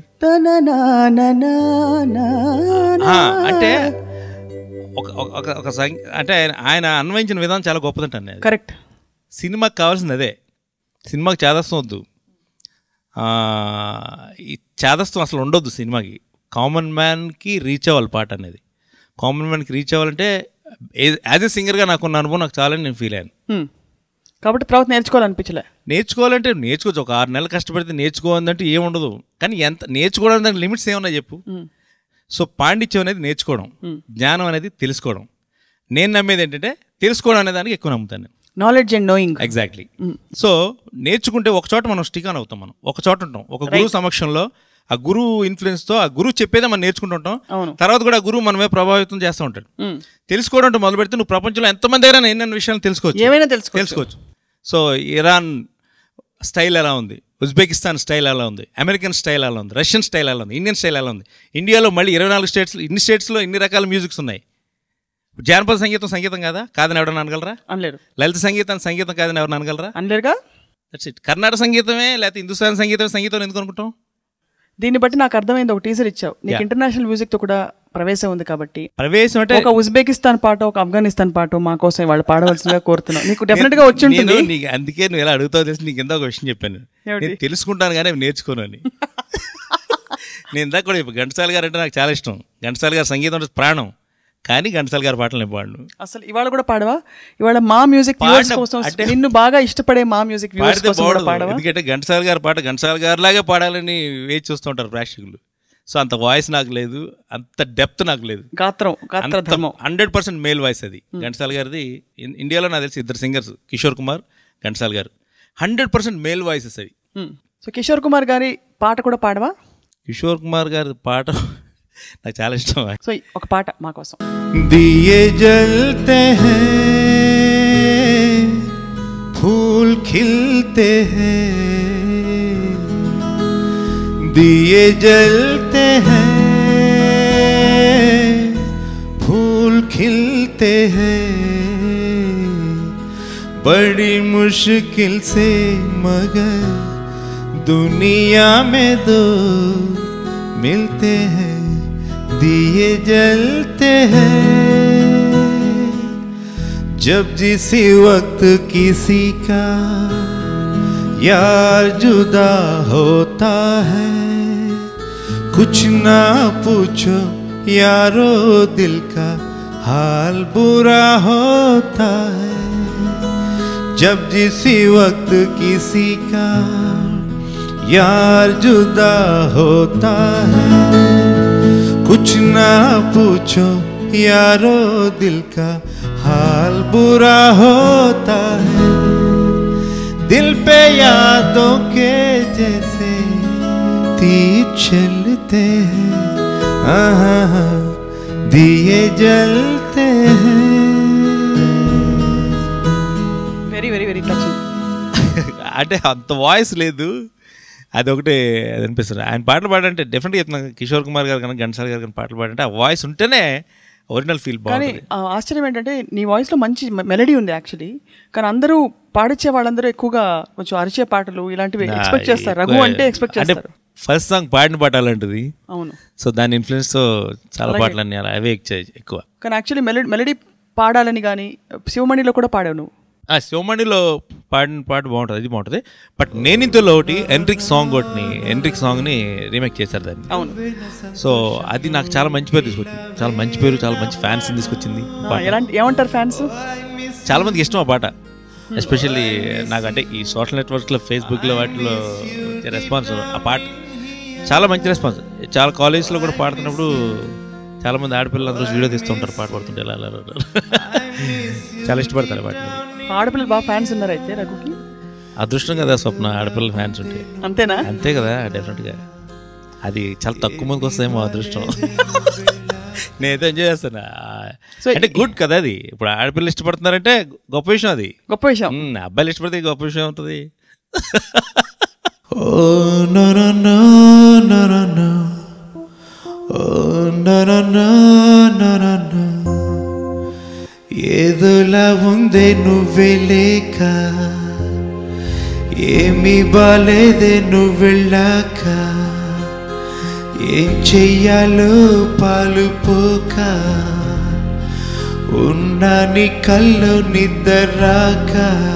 Speaker 2: ఆ, అంటే ఒక ఒక- ఒక ఒక సంగీ అంటే ఆయన ఆయన అన్వయించిన విధానం చాలా గొప్పదంటాను నేను
Speaker 1: కరెక్ట్
Speaker 2: సినిమాకి కావాల్సింది అదే సినిమాకి చేదస్తం వద్దు ఆ, ఈ చేదస్తం అసలు ఉండొద్దు సినిమాకి కామన్ మ్యాన్కి రీచ్ అవ్వాలి పాట అనేది కామన్ మ్యాన్కి రీచ్ అవ్వాలంటే యాజ్ ఎ సింగర్గా నాకున్న అనుభవం నాకు చాలని నేను ఫీల్ అయ్యాను
Speaker 1: కాబట్టి తర్వాత నేర్చుకోవాలనిపించలే
Speaker 2: నేర్చుకోవాలంటే నేర్చుకోవచ్చు ఒక ఆరు నెలలు కష్టపడితే నేర్చుకోవాలంటే ఏముండదు కానీ ఎంత నేర్చుకోవడానికి దానికి లిమిట్స్ ఏమన్నా చెప్పు సో పాండిత్యం అనేది నేర్చుకోవడం జ్ఞానం అనేది తెలుసుకోవడం నేను నమ్మేది ఏంటంటే తెలుసుకోవడం అనే దానికి ఎక్కువ నమ్ముతాను నేను
Speaker 1: knowledge and knowing
Speaker 2: exactly so నేర్చుకుంటే ఒక చోట మనం స్టిక్ ఆన్ అవుతాం మనం ఒక చోట ఉంటాం ఒక గురువు సమక్షంలో ఆ గురువు ఇన్ఫ్లుయెన్స్తో ఆ గురువు చెప్పేదే మనం నేర్చుకుంటుంటాం
Speaker 1: అవును.
Speaker 2: తర్వాత కూడా ఆ గురువు మనమే ప్రభావితం చేస్తూ ఉంటాడు తెలుసుకోవడం అంటే మొదలు పెడితే నువ్వు ప్రపంచంలో ఎంతమంది దగ్గర ఎన్నెన్ని విషయాలు తెలుసుకోవచ్చు
Speaker 1: ఏమైనా తెలుసుకోవచ్చు.
Speaker 2: తెలుసుకోవచ్చు సో ఇరాన్ స్టైల్ ఎలా ఉంది ఉజ్బెకిస్తాన్ స్టైల్ ఎలా ఉంది అమెరికన్ స్టైల్ ఎలా ఉంది రష్యన్ స్టైల్ ఎలా ఉంది ఇండియన్ స్టైల్ ఎలా ఉంది ఇండియాలో మళ్ళీ ఇరవై నాలుగు స్టేట్స్ ఇన్ని స్టేట్స్లో ఇన్ని రకాల మ్యూజిక్స్ ఉన్నాయి జానపద సంగీతం సంగీతం కాదా కాదని ఎవడన్నా అనగలరా
Speaker 1: అనలేరు
Speaker 2: లలిత సంగీతం సంగీతం కాదని ఎవరన్నా అనగలరా
Speaker 1: అనలేరుగా
Speaker 2: దట్స్ ఇట్ కర్ణాటక సంగీతమే లేకపోతే హిందుస్థాన్ సంగీతం సంగీతం ఎందుకు అనుకుంటాం
Speaker 1: దీన్ని బట్టి నాకు అర్థమైంది ఒక టీజర్ ఇచ్చావు నీకు
Speaker 2: Yeah.
Speaker 1: ఇంటర్నేషనల్ మ్యూజిక్ తో కూడా ప్రవేశం ఉంది కాబట్టి
Speaker 2: ప్రవేశం అంటే
Speaker 1: ఒక ఉజ్బెకిస్తాన్ పాట ఒక ఆఫ్ఘనిస్తాన్ పాట మా కోసం వాళ్ళు పాడవలసిందిగా కోరుతున్నావు నీకు డెఫినెట్ గా వచ్చి ఉంటుంది
Speaker 2: నేను నీకు అందుకే నువ్వు ఎలా అడుగుతావు తెలిసి నీకు ఇందాక ఒక విషయం చెప్పాను
Speaker 1: ఏమిటి?
Speaker 2: నేను తెలుసుకుంటాను కానీ అవి నేర్చుకోను అని నేను ఇందాక కూడా ఇప్పుడు ఘంటసాల గారు అంటే నాకు చాలా ఇష్టం ఘంటసాల గారు సంగీతం అంటే ప్రాణం కానీ ఘంటసాల గారి పాటలు నేను పాడను
Speaker 1: అసలు ఇవాళ కూడా పాడవా ఇవాళ మా మ్యూజిక్
Speaker 2: పాడిన-
Speaker 1: వ్యూవర్స్ కోసం
Speaker 2: అంటే-
Speaker 1: నిన్ను బాగా ఇష్టపడే మా మ్యూజిక్ వ్యూవర్స్
Speaker 2: పాడితే
Speaker 1: కోసం కూడా
Speaker 2: బాగుండదు
Speaker 1: పాడవా
Speaker 2: ఎందుకంటే ఘంటసాల గారి పాట ఘంటసాల గారిలాగే పాడాలని వేచి చూస్తూ ఉంటారు ప్రేక్షకులు సో అంత వాయిస్ నాకు లేదు అంత డెప్త్ నాకు లేదు
Speaker 1: గాత్రం గాత్ర ధర్మం
Speaker 2: హండ్రెడ్ పర్సెంట్ మేల్ వాయిస్ అది ఘంటసాల గారిది ఇన్- ఇండియాలో నాకు తెలిసి ఇద్దరు singers Kishore Kumar Ghantasala garu hundred percent male voices అవి
Speaker 1: Hmm. సో కిషోర్ కుమార్ గారి పాట కూడా పాడవా
Speaker 2: కిషోర్ కుమార్ గారి పాట నాకు చాలా ఇష్టం
Speaker 1: సో ఒక పాట మా కోసం
Speaker 3: दिए जलते हैं फूल खिलते हैं दिए जलते हैं फूल खिलते हैं बड़ी मुश्किल से मगर दुनिया में दो मिलते हैं दिए जलते हैं जब जिसी वक्त किसी का यार जुदा होता है कुछ ना पूछो यारो दिल का हाल बुरा होता है जब जिसी वक्त किसी का यार जुदा होता है कुछ ना पूछो यारो दिल का हाल बुरा होता है दिल पे यादों के जैसे तीर चलते हैं आहा, दिए जलते हैं
Speaker 1: వెరీ వెరీ వెరీ టచింగ్
Speaker 2: అంటే అంత వాయిస్ లేదు అది ఒకటి అది అనిపిస్తుంది ఆయన పాటలు పాడంటే డెఫినెట్గా చెప్తున్నాను కిషోర్ కుమార్ గారు కానీ ఘంటసాల గారు కానీ పాటలు పాడంటే ఆ వాయిస్ ఉంటేనే ఒరిజినల్ ఫీల్
Speaker 1: కానీ
Speaker 2: బాగుంటుంది
Speaker 1: ఆ, ఆశ్చర్యం ఏంటంటే నీ వాయిస్ లో మంచి మెలడీ ఉంది యాక్చువల్లీ కానీ అందరూ పాడిచ్చే వాళ్ళందరూ ఎక్కువగా కొంచెం అరిచే పాటలు ఇలాంటివి ఎక్స్పెక్ట్ చేస్తారు రఘు అంటే ఎక్స్పెక్ట్
Speaker 2: అంటే
Speaker 1: చేస్తారు
Speaker 2: ఫస్ట్ సాంగ్ పాడిన పాట అలాంటిది
Speaker 1: అవును
Speaker 2: సో దాని ఇన్ఫ్లుయెన్స్తో చాలా పాటలు అన్నీ అలా అవే ఎక్చాయి ఎక్కువ
Speaker 1: కానీ యాక్చువల్లీ మెలడీ మెలడీ పాడాలని కానీ శివమణిలో కూడా పాడావు నువ్వు
Speaker 2: ఆ శివమణిలో పాడిన పాట బాగుంటుంది అది బాగుంటుంది బట్ నేనింతలో ఒకటి ఎంట్రిక్ సాంగ్ ఒకటిని ఎంట్రిక్ సాంగ్ని రీమేక్ చేశారు దాన్ని
Speaker 1: అవును
Speaker 2: సో అది నాకు చాలా మంచి పేరు తీసుకొచ్చింది చాలా మంచి పేరు చాలా మంచి ఫ్యాన్స్ తీసుకొచ్చింది
Speaker 1: ఆ, ఎలాంటి ఏమంటారు ఫ్యాన్స్
Speaker 2: చాలా మందికి ఇష్టం ఆ పాట ఎస్పెషల్లీ నాకు అంటే ఈ సోషల్ నెట్వర్క్స్లో ఫేస్బుక్లో వాటిలో రెస్పాన్స్ ఆ పాట చాలా మంచి రెస్పాన్స్ చాలా కాలేజ్లో కూడా పాడుతున్నప్పుడు చాలా మంది ఆడపిల్లలందరూ వీడియో తీస్తుంటారు పాట పాడుతుంటే ఇలా అలా, అలా, అలా. చాలా ఇష్టపడతారు ఆ పాటని
Speaker 1: ఆడపిల్లలు బాగా ఫ్యాన్స్ ఉన్నారు అయితే రఘుకి
Speaker 2: అదృష్టం కదా స్వప్న ఆడపిల్లల ఫ్యాన్స్ ఉంటే
Speaker 1: అంతేనా
Speaker 2: అంతే కదా డెఫినెట్గా అది చాలా తక్కువ మందికి వస్తాయేమో అదృష్టం నేనైతే ఎంజాయ్ చేస్తాను ఆ,
Speaker 1: So,
Speaker 2: అంటే గుడ్ కదా అది ఇప్పుడు ఆడపిల్లలు ఇష్టపడుతున్నారంటే గొప్ప విషయం అది
Speaker 1: గొప్ప విషయం
Speaker 2: ఉమ్, అబ్బాయిలు ఇష్టపడితే గొప్ప విషయం అవుతుంది
Speaker 3: Oh no no no no no no Oh no no no no no no ఏదోలా ఉందే నువ్వే లేక ఏమీ బాలేదే నువ్వు వెళ్ళాక ఏం చెయ్యాలో పాలు పోక ఉన్నా నీ కళ్ళు నిద్ర రాక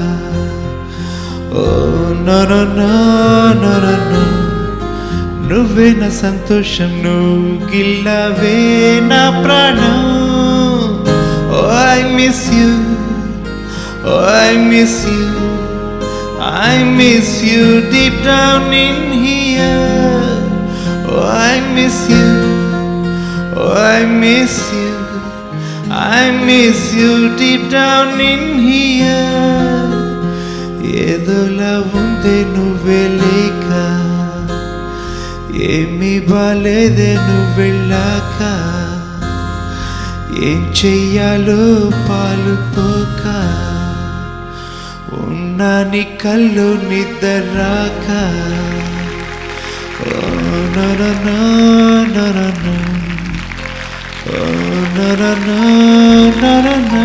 Speaker 3: oh no no no no no no నువ్వే నా సంతోషం నువ్వు గిల్లవే నా ప్రాణం oh I miss you oh I miss you I miss you deep down in here. Oh, I miss you. Oh, I miss you. I miss you deep down in here. ఏదోలా ఉందే నువ్వే లేక ఏమీ బాలేదే నువ్వు వెళ్ళాక ఏం చెయ్యాలో పాలు పోక ఉన్నా నీ కళ్ళు నిద్రాక ఓ నరనా నరనా ఓ నరనా నరనా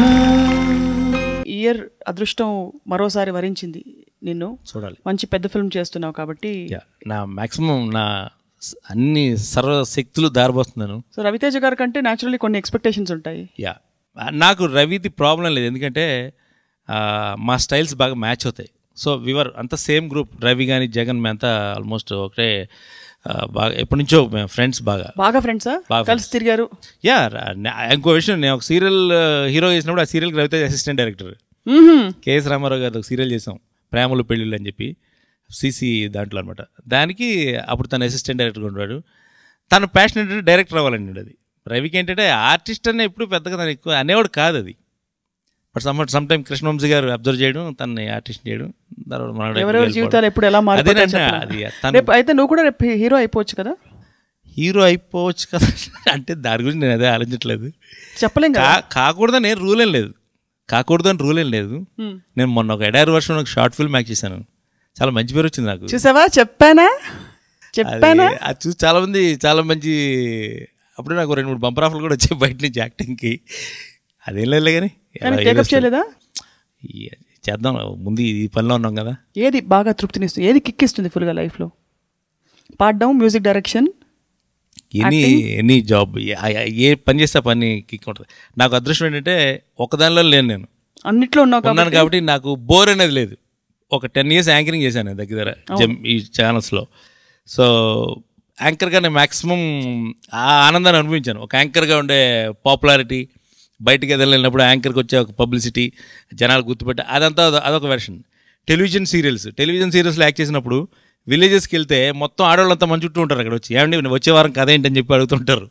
Speaker 1: ఇయర్ అదృష్టం మరోసారి వరించింది నిన్ను
Speaker 2: చూడాలి
Speaker 1: మంచి పెద్ద ఫిల్మ్ చేస్తున్నావు కాబట్టి
Speaker 2: యా నా మ్యాక్సిమం నా స- అన్ని సర్వ శక్తులు దారిపోస్తున్నాను
Speaker 1: సో రవితేజ గారి కంటే న్యాచురల్లీ కొన్ని ఎక్స్పెక్టేషన్స్ ఉంటాయి
Speaker 2: యా నాకు రవిది ప్రాబ్లం లేదు ఎందుకంటే ఆ, మా స్టైల్స్ బాగా మ్యాచ్ అవుతాయి సో వివర్ అంతా సేమ్ గ్రూప్ రవి కానీ జగన్ మేమంతా ఆల్మోస్ట్ ఒకటే ఆ, బాగా ఎప్పటి నుంచో మేము ఫ్రెండ్స్ బాగా
Speaker 1: బాగా ఫ్రెండ్సా
Speaker 2: బాగా
Speaker 1: కలిసి తిరిగారు
Speaker 2: యా రా- నా- ఇంకో విషయం నేను ఒక సీరియల్ హీరో చేసినప్పుడు ఆ సీరియల్కి రవితేజ అసిస్టెంట్ డైరెక్టర్
Speaker 1: మ్మ్హ్మ్.
Speaker 2: కేఎస్ రామారావు గారు ఒక సీరియల్ చేసాం ప్రేమలు పెళ్ళిళ్ళు అని చెప్పి సిసి దాంట్లో అనమాట దానికి అప్పుడు తను అసిస్టెంట్ డైరెక్టర్గా ఉన్నాడు తను ప్యాషనెట్ డైరెక్టర్ అవ్వాలండి అది రవికి ఏంటంటే ఆర్టిస్ట్ అనే ఎప్పుడు పెద్దగా తను ఎక్కువ అనేవాడు కాదు అది but some some time Krishna Vamsi garu observe చేయడం తనని ఆర్టిస్ట్ చేయడం తర్వాత మనోడు
Speaker 1: ఎవరెవరి
Speaker 2: వెళ్ళిపోవడం.
Speaker 1: జీవితాలు ఎప్పుడు ఎలా మారిపోతాయో
Speaker 2: అదేనండి,
Speaker 1: చెప్పలేం.
Speaker 2: అది తను
Speaker 1: రేపు అయితే నువ్వు కూడా రేపు హీరో అయిపోవచ్చు కదా
Speaker 2: హీరో అయిపోవచ్చు కదా అంటే దాని గురించి నేను అదే ఆలోచించట్లేదు
Speaker 1: చెప్పలేం కదా
Speaker 2: కా కాకూడదని ఏం రూల్ ఏం లేదు కాకూడదని రూల్ ఏం లేదు
Speaker 1: మ్మ్.
Speaker 2: నేను మొన్న ఒక ఎడారి వర్షం ఒక షార్ట్ ఫిల్మ్ యాక్ట్ చేశాను చాలా మంచి పేరు వచ్చింది నాకు
Speaker 1: చూసావా చెప్పానా చెప్పానా
Speaker 2: అది అది చూసి చాలా మంది చాలా మంచి అప్పుడు నాకు రెండు మూడు బంపర్ ఆఫర్లు కూడా వచ్చాయి బయట నుంచి యాక్టింగ్కి అదేం లేదు కానీ
Speaker 1: కానీ టేకప్ చేయలేదా
Speaker 2: చేద్దాం ముందు ఈ పనిలో ఉన్నాం కదా
Speaker 1: ఏది బాగా తృప్తినిస్తుంది ఏది కిక్ ఇస్తుంది ఫుల్గా లైఫ్లో పాడడం music direction
Speaker 2: any any job ఏ పని చేస్తే ఆ పని కిక్ ఉంటుంది నాకు అదృష్టం ఏంటంటే ఒకదానిలో లేను నేను
Speaker 1: అన్నిట్లో ఉన్నావు
Speaker 2: ఉన్నాను
Speaker 1: కాబట్టి
Speaker 2: కాబట్టి నాకు బోర్ అనేది లేదు ఒక టెన్ ఇయర్స్ యాంకరింగ్ చేశాను నేను దగ్గర జమ్ ఈ ఛానల్స్లో సో యాంకర్గా నేను మ్యాక్సిమం ఆ ఆనందాన్ని అనుభవించాను ఒక యాంకర్గా ఉండే పాపులారిటీ బయటికి ఏదైనా వెళ్ళినప్పుడు యాంకర్కి వచ్చే ఒక పబ్లిసిటీ జనాలు గుర్తుపెట్టి అదంతా అదొ- అదొక వెర్షన్ టెలివిజన్ సీరియల్స్ టెలివిజన్ సీరియల్స్లో యాక్ట్ చేసినప్పుడు విలేజెస్కి వెళ్తే మొత్తం ఆడవాళ్ళంతా మన చుట్టూ ఉంటారు అక్కడ వచ్చి ఏమండి వచ్చే వారం కథ ఏంటని చెప్పి అడుగుతుంటారు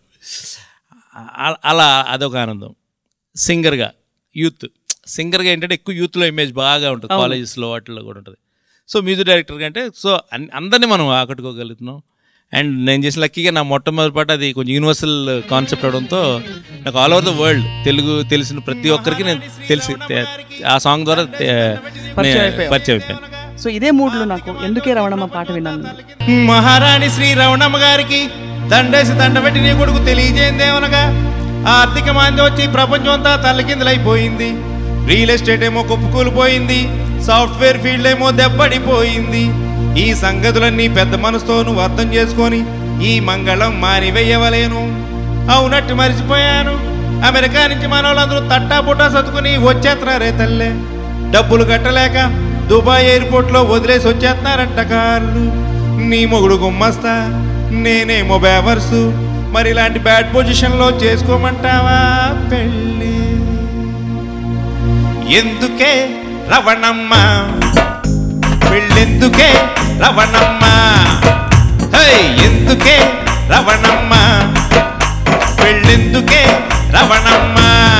Speaker 2: అ- అలా అదొక ఆనందం సింగర్గా యూత్ సింగర్గా ఏంటంటే ఎక్కువ యూత్లో ఇమేజ్ బాగా ఉంటుంది కాలేజెస్లో వాటిల్లో కూడా ఉంటుంది సో మ్యూజిక్ డైరెక్టర్గా అంటే సో అన్- అందరినీ మనం ఆకట్టుకోగలుగుతున్నాం అండ్ నేను చేసిన లక్కీగా నా మొట్టమొదటి పాట అది కొంచెం యూనివర్సల్ కాన్సెప్ట్ అవడంతో నాకు all over the world Telugu తెలిసిన ప్రతి ఒక్కరికి నేను తెలిసి తె- ఆ సాంగ్ ద్వారా తె-
Speaker 1: పరిచయం
Speaker 2: నేను
Speaker 1: అయిపోయావు.
Speaker 2: పరిచయం అయిపోయాను
Speaker 1: సో ఇదే మూడ్లో నాకు ఎందుకే రవణమ్మ పాట విన్నాను
Speaker 3: మహారాణి శ్రీ రవణమ్మ గారికి దండేసి దండబెట్టి నీ కొడుకు తెలియజేయందేమనగా ఆర్థిక మాంద్యం వచ్చి ప్రపంచం అంతా తల్లకిందులైపోయింది రియల్ ఎస్టేట్ ఏమో కుప్పకూలిపోయింది సాఫ్ట్వేర్ ఫీల్డ్ ఏమో దెబ్బడిపోయింది ఈ సంగతులన్నీ పెద్ద మనసుతో నువ్వు అర్థం చేసుకొని ఈ మంగళం మానివేయవలేను అవునట్టు మరిచిపోయాను అమెరికా నుంచి మనోళ్ళందరూ తట్టా పుట్టా సతుకుని వచ్చేస్తున్నారే తల్లే డబ్బులు కట్టలేక దుబాయ్ ఎయిర్పోర్ట్లో వదిలేసి వచ్చేస్తున్నారంట కార్లు నీ మొగుడు గుమ్మస్తా నేనేమో బేవర్సు మరి ఇలాంటి బ్యాడ్ పొజిషన్లో చేసుకోమంటావా పెళ్ళి ఎందుకే రవణమ్మ పెళ్ళెందుకే రవణమ్మ హే ఎందుకే రవణమ్మ పెళ్ళెందుకే రవణమ్మ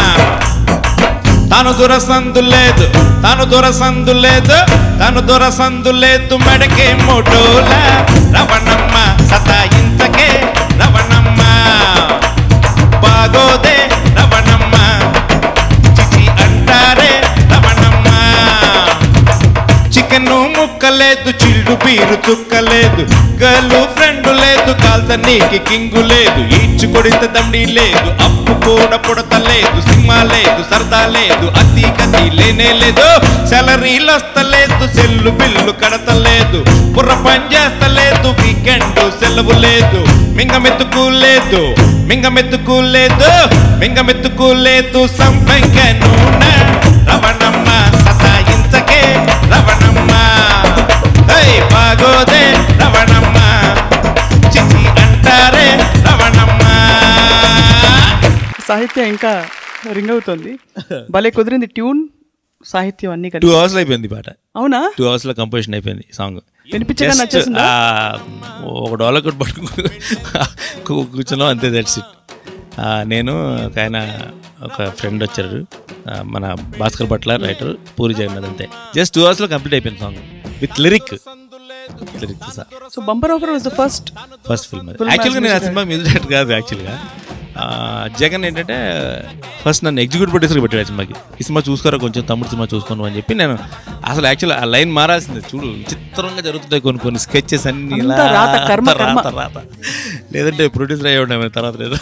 Speaker 3: తను దురసందు లేదు తను దురసందు లేదు తను దురసందు లేదు మెడకే మోటోల రవణమ్మ సతాయించకే రవణమ్మ బాగోదే రవణమ్మ చిచి అంటారే రవణమ్మ చికెన్ ముక్కలేదు చిల్లు పీరు చుక్కలేదు గర్ల్ ఫ్రెండ్ లేదు కాల్త నీకి కింగు లేదు ఈడ్చి కొడితే దండి లేదు అప్పు కూడా పుడతలేదు సినిమా లేదు సరదా లేదు అతి గతి లేనే లేదు సెలరీలు వస్తలేదు సెల్లు బిల్లు కడతలేదు బుర్ర పని చేస్తలేదు వీకెండ్ సెలవు లేదు మింగమెత్తుకు లేదు మింగమెత్తుకు లేదు మింగమెత్తుకు లేదు సంపంగ నూనె రవణమ్మ సతాయించకే రవణమ్మ హై బాగోదే రవణమ్మ చిచి అంటారే రవణమ్మ
Speaker 1: సాహిత్యం ఇంకా రింగ్ అవుతుంది భలే కుదిరింది ట్యూన్ సాహిత్యం అన్ని
Speaker 2: టూ
Speaker 1: కలిపి
Speaker 2: అవర్స్లో అయిపోయింది ఈ పాట
Speaker 1: అవునా
Speaker 2: టూ అవర్స్లో కంపోజిషన్ అయిపోయింది ఈ సాంగ్
Speaker 1: వినిపించగా
Speaker 2: Just,
Speaker 1: నచ్చేసిందా?
Speaker 2: ఆ, ఒక డోలర్ కొట్టి పట్టుకు కూ- కూర్చున్నాం అంతే దట్స్ ఇట్ నేను ఒక ఆయన ఒక ఫ్రెండ్ వచ్చారు ఆ, మన భాస్కర్ భట్ల రైటర్ పూరి జగన్నాథ్ అంతే జస్ట్ టూ అవర్స్లో కంప్లీట్ అయిపోయింది song with lyric lyrics
Speaker 1: so bumper offer was the first
Speaker 2: first film యాక్చువల్గా నేను ఆ సినిమా మ్యూజిక్ డైరెక్టర్ కాదు యాక్చువల్గా ఆ, జగన్ ఏంటంటే ఫస్ట్ నన్ను ఎగ్జిక్యూటివ్ ప్రొడ్యూసర్గా పెట్టాడు ఆ సినిమాకి ఈ సినిమా చూసుకోరా కొంచెం తమ్ముడు సినిమా చూసుకోను అని చెప్పి నేను అసలు యాక్చువల్ ఆ లైన్ మారాల్సింది చూడు విచిత్రంగా జరుగుతుంటాయి కొన్ని కొన్ని స్కెచెస్ అన్ని ఇలా
Speaker 1: అంతా రాత, కర్మ,
Speaker 2: అంతా
Speaker 1: కర్మ.
Speaker 2: రాత రాత లేదంటే ప్రొడ్యూసర్ అయ్యి ఉండే తర్వాత లేదు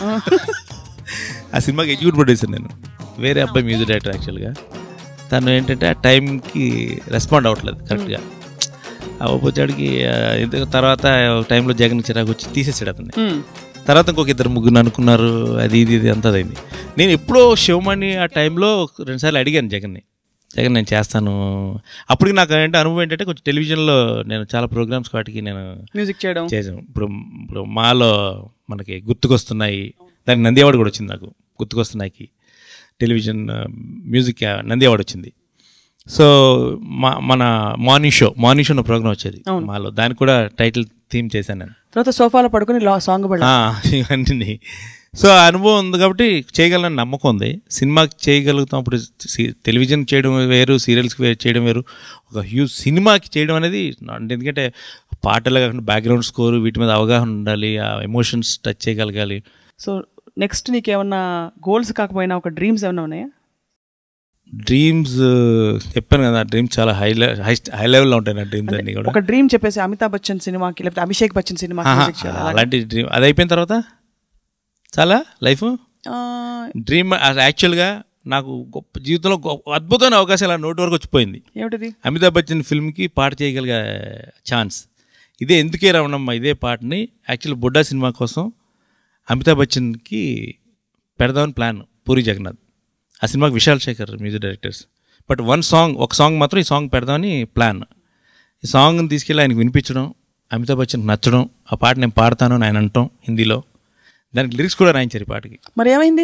Speaker 2: ఆ సినిమాకి ఎగ్జిక్యూటివ్ ప్రొడ్యూసర్ నేను వేరే అబ్బాయి మ్యూజిక్ డైరెక్టర్ యాక్చువల్గా తను ఏంటంటే ఆ టైంకి రెస్పాండ్ అవ్వట్లేదు కరెక్ట్గా అవ్వపోతాడికి తర్వాత ఒక టైంలో జగన్ చిరాకు వచ్చి తీసేసాడు అతన్ని తర్వాత ఇంకొక ఇద్దరు ముగ్గురు అనుకున్నారు అది ఇది ఇది అంతా అయింది నేను ఎప్పుడో శివమణి ఆ టైంలో రెండుసార్లు అడిగాను జగన్ని జగన్ నేను చేస్తాను అప్పటికి నాకు ఏంటంటే అనుభవం ఏంటంటే కొంచెం టెలివిజన్లో నేను చాలా ప్రోగ్రామ్స్ వాటికి నేను
Speaker 1: మ్యూజిక్ చేయడం
Speaker 2: చేసాను ఇప్పుడు ఇప్పుడు మాలో మనకి గుర్తుకొస్తున్నాయి దానికి నంది అవార్డు కూడా వచ్చింది నాకు గుర్తుకొస్తున్నాయికి టెలివిజన్ ఆ, మ్యూజిక్ ఆ, నంది అవార్డు వచ్చింది సో మా మన morning show morning show programme వచ్చేది మాలో దానికి కూడా టైటిల్ థీమ్ చేశాను నేను
Speaker 1: తర్వాత సోఫాలో పడుకుని లా- సాంగ్ పడ
Speaker 2: ఆ, ఇవన్నీ సో ఆ అనుభవం ఉంది కాబట్టి చేయగలని నమ్మకం ఉంది సినిమాకి చేయగలుగుతాం అప్పుడు సి- టెలివిజన్ చేయడం వేరు సీరియల్స్కి వే- చేయడం వేరు ఒక హ్యూజ్ సినిమాకి చేయడం అనేది అంటే ఎందుకంటే పాటలు కాకుండా బ్యాక్గ్రౌండ్ స్కోర్ వీటి మీద అవగాహన ఉండాలి ఆ ఎమోషన్స్ టచ్ చేయగలగాలి
Speaker 1: సో నెక్స్ట్ నీకు ఏమన్నా గోల్స్ కాకపోయినా ఒక డ్రీమ్స్ ఏమైనా ఉన్నాయా
Speaker 2: డ్రీమ్స్ చెప్పాను కదా డ్రీమ్స్ చాలా హై హై హై లెవెల్లో ఉంటాయి నా డ్రీమ్స్ అన్నీ కూడా
Speaker 1: ఒక డ్రీమ్ చెప్పేసి అమితాబ్ బచ్చన్ సినిమాకి లేకపోతే అభిషేక్ బచ్చన్ సినిమాకి
Speaker 2: ఆహా,
Speaker 1: మ్యూజిక్ చేయాలి అలాగే.
Speaker 2: అలాంటి డ్రీమ్ అది అయిపోయిన తర్వాత చాలా లైఫ్
Speaker 1: ఆ,
Speaker 2: డ్రీమ్ యాక్చువల్గా నాకు గొప్ప జీవితంలో గొప్ప అద్భుతమైన అవకాశం అలా నోటి వరకు వచ్చిపోయింది
Speaker 1: ఏమిటిది
Speaker 2: అమితాబ్ బచ్చన్ ఫిల్మ్కి పాట చేయగలిగే ఛాన్స్ ఇదే ఎందుకే రమణమ్మ ఇదే పాటని యాక్చువల్ బుడ్డా సినిమా కోసం అమితాబ్ బచ్చన్కి పెడదామని ప్లాన్ పూరి జగన్నాథ్ ఆ సినిమాకి Vishal Shekhar music directors but one song ఒక సాంగ్ మాత్రం ఈ సాంగ్ పెడదామని ప్లాన్ ఈ సాంగ్ని తీసుకెళ్ళి ఆయనకు వినిపించడం అమితాబ్ బచ్చన్ నచ్చడం ఆ పాట నేను పాడతాను అని ఆయన అంటాం హిందీలో దానికి లిరిక్స్ కూడా రాయించారు ఈ పాటకి
Speaker 1: మరి ఏమైంది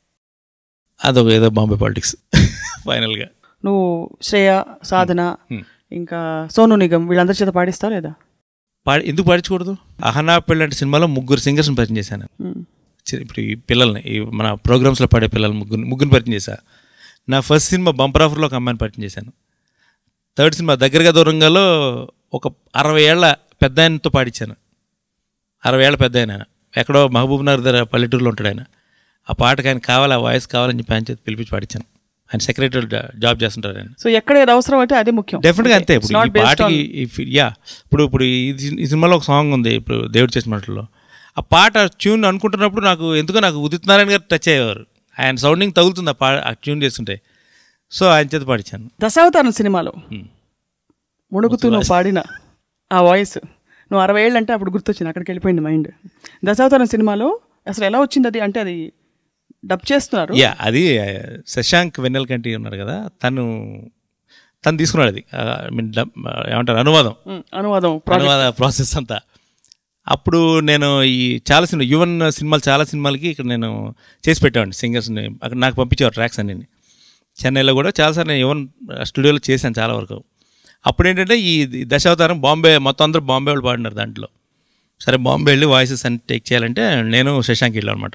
Speaker 2: అదొక ఏదో బాంబే పాలిటిక్స్ ఫైనల్గా
Speaker 1: నువ్వు శ్రేయ సాధన
Speaker 2: Hmm.
Speaker 1: ఇంకా సోను నిగమ్ వీళ్ళందరి చేత పాడిస్తావు లేదా
Speaker 2: పాడి ఎందుకు పాడించకూడదు అహనా పెళ్ళి అంటే సినిమాలో ముగ్గురు సింగర్స్ని పరిచయం చేశాను
Speaker 1: Hmm.
Speaker 2: చి- ఇప్పుడు ఈ పిల్లల్ని ఈ మన ప్రోగ్రామ్స్లో పాడే పిల్లలు ముగ్గురు ముగ్గురిని పరిచయం చేశా నా ఫస్ట్ సినిమా బంపర్ ఆఫర్లో ఒక అమ్మాయిని పరిచయం చేశాను థర్డ్ సినిమా దగ్గరగా దూరంగాలో ఒక అరవై ఏళ్ళ పెద్ద ఆయనతో పాడించాను అరవై ఏళ్ళ పెద్ద ఆయన ఎక్కడో మహబూబ్ నగర్ దగ్గర పల్లెటూరులో ఉంటాడు ఆయన ఆ పాటకి ఆయన కావాలి ఆ వాయిస్ కావాలని చెప్పి ఆయన చేతి పిలిపించి పాడించాను ఆయన సెక్రటరీ జాబ్ చేస్తుంటారు ఆయన
Speaker 1: సో ఎక్కడ ఏది అవసరం అయితే అదే ముఖ్యం
Speaker 2: డెఫినెట్గా అంతే
Speaker 1: It's
Speaker 2: ఇప్పుడు
Speaker 1: not
Speaker 2: ఈ
Speaker 1: based
Speaker 2: పాటకి
Speaker 1: on-
Speaker 2: ఈ ఫి- యా ఇప్పుడు ఇప్పుడు ఈ సి- ఈ సినిమాలో ఒక సాంగ్ ఉంది ఇప్పుడు దేవుడు చేసిన మాటల్లో ఆ పాట ట్యూన్ అనుకుంటున్నప్పుడు నాకు ఎందుకో నాకు ఉదిత్ నారాయణ గారు టచ్ అయ్యేవారు ఆయన సౌండింగ్ తగులుతుంది ఆ పా ఆ ట్యూన్ చేస్తుంటే సో ఆయన చేత పాడించాను
Speaker 1: దశావతారం సినిమాలో
Speaker 2: Hmm.
Speaker 1: మునుగుతూ నువ్వు పాడిన ఆ వాయిస్ నువ్వు అరవై ఏళ్ళు అంటే అప్పుడు గుర్తొచ్చింది అక్కడికి వెళ్ళిపోయింది మైండ్ దశావతారం సినిమాలో అసలు ఎలా వచ్చింది అది అంటే అది డబ్ చేస్తున్నారు
Speaker 2: యా అది ఆ, శశాంక్ వెన్నెల కంటి ఉన్నారు కదా తను తను తీసుకున్నాడు అది ఐ మీన్ ఏమంటారు అనువాదం
Speaker 1: Hmm, అనువాదం project.
Speaker 2: అనువాద ప్రాసెస్ అంతా అప్పుడు నేను ఈ చాలా సినిమా యువన్ సినిమాలు చాలా సినిమాలకి ఇక్కడ నేను చేసి పెట్టేవాడిని సింగర్స్ని అక్కడ నాకు పంపించేవారు ట్రాక్స్ అన్ని చెన్నైలో కూడా చాలాసార్లు నేను యువన్ స్టూడియోలో చేశాను చాలా వరకు అప్పుడు ఏంటంటే ఈ ఈ దశావతారం బాంబే మొత్తం అందరూ బాంబే వాళ్ళు పాడినారు దాంట్లో సరే బాంబే వెళ్ళి వాయిసెస్ అన్ని టేక్ చేయాలంటే నేను శశాంక్ వెళ్ళాను అనమాట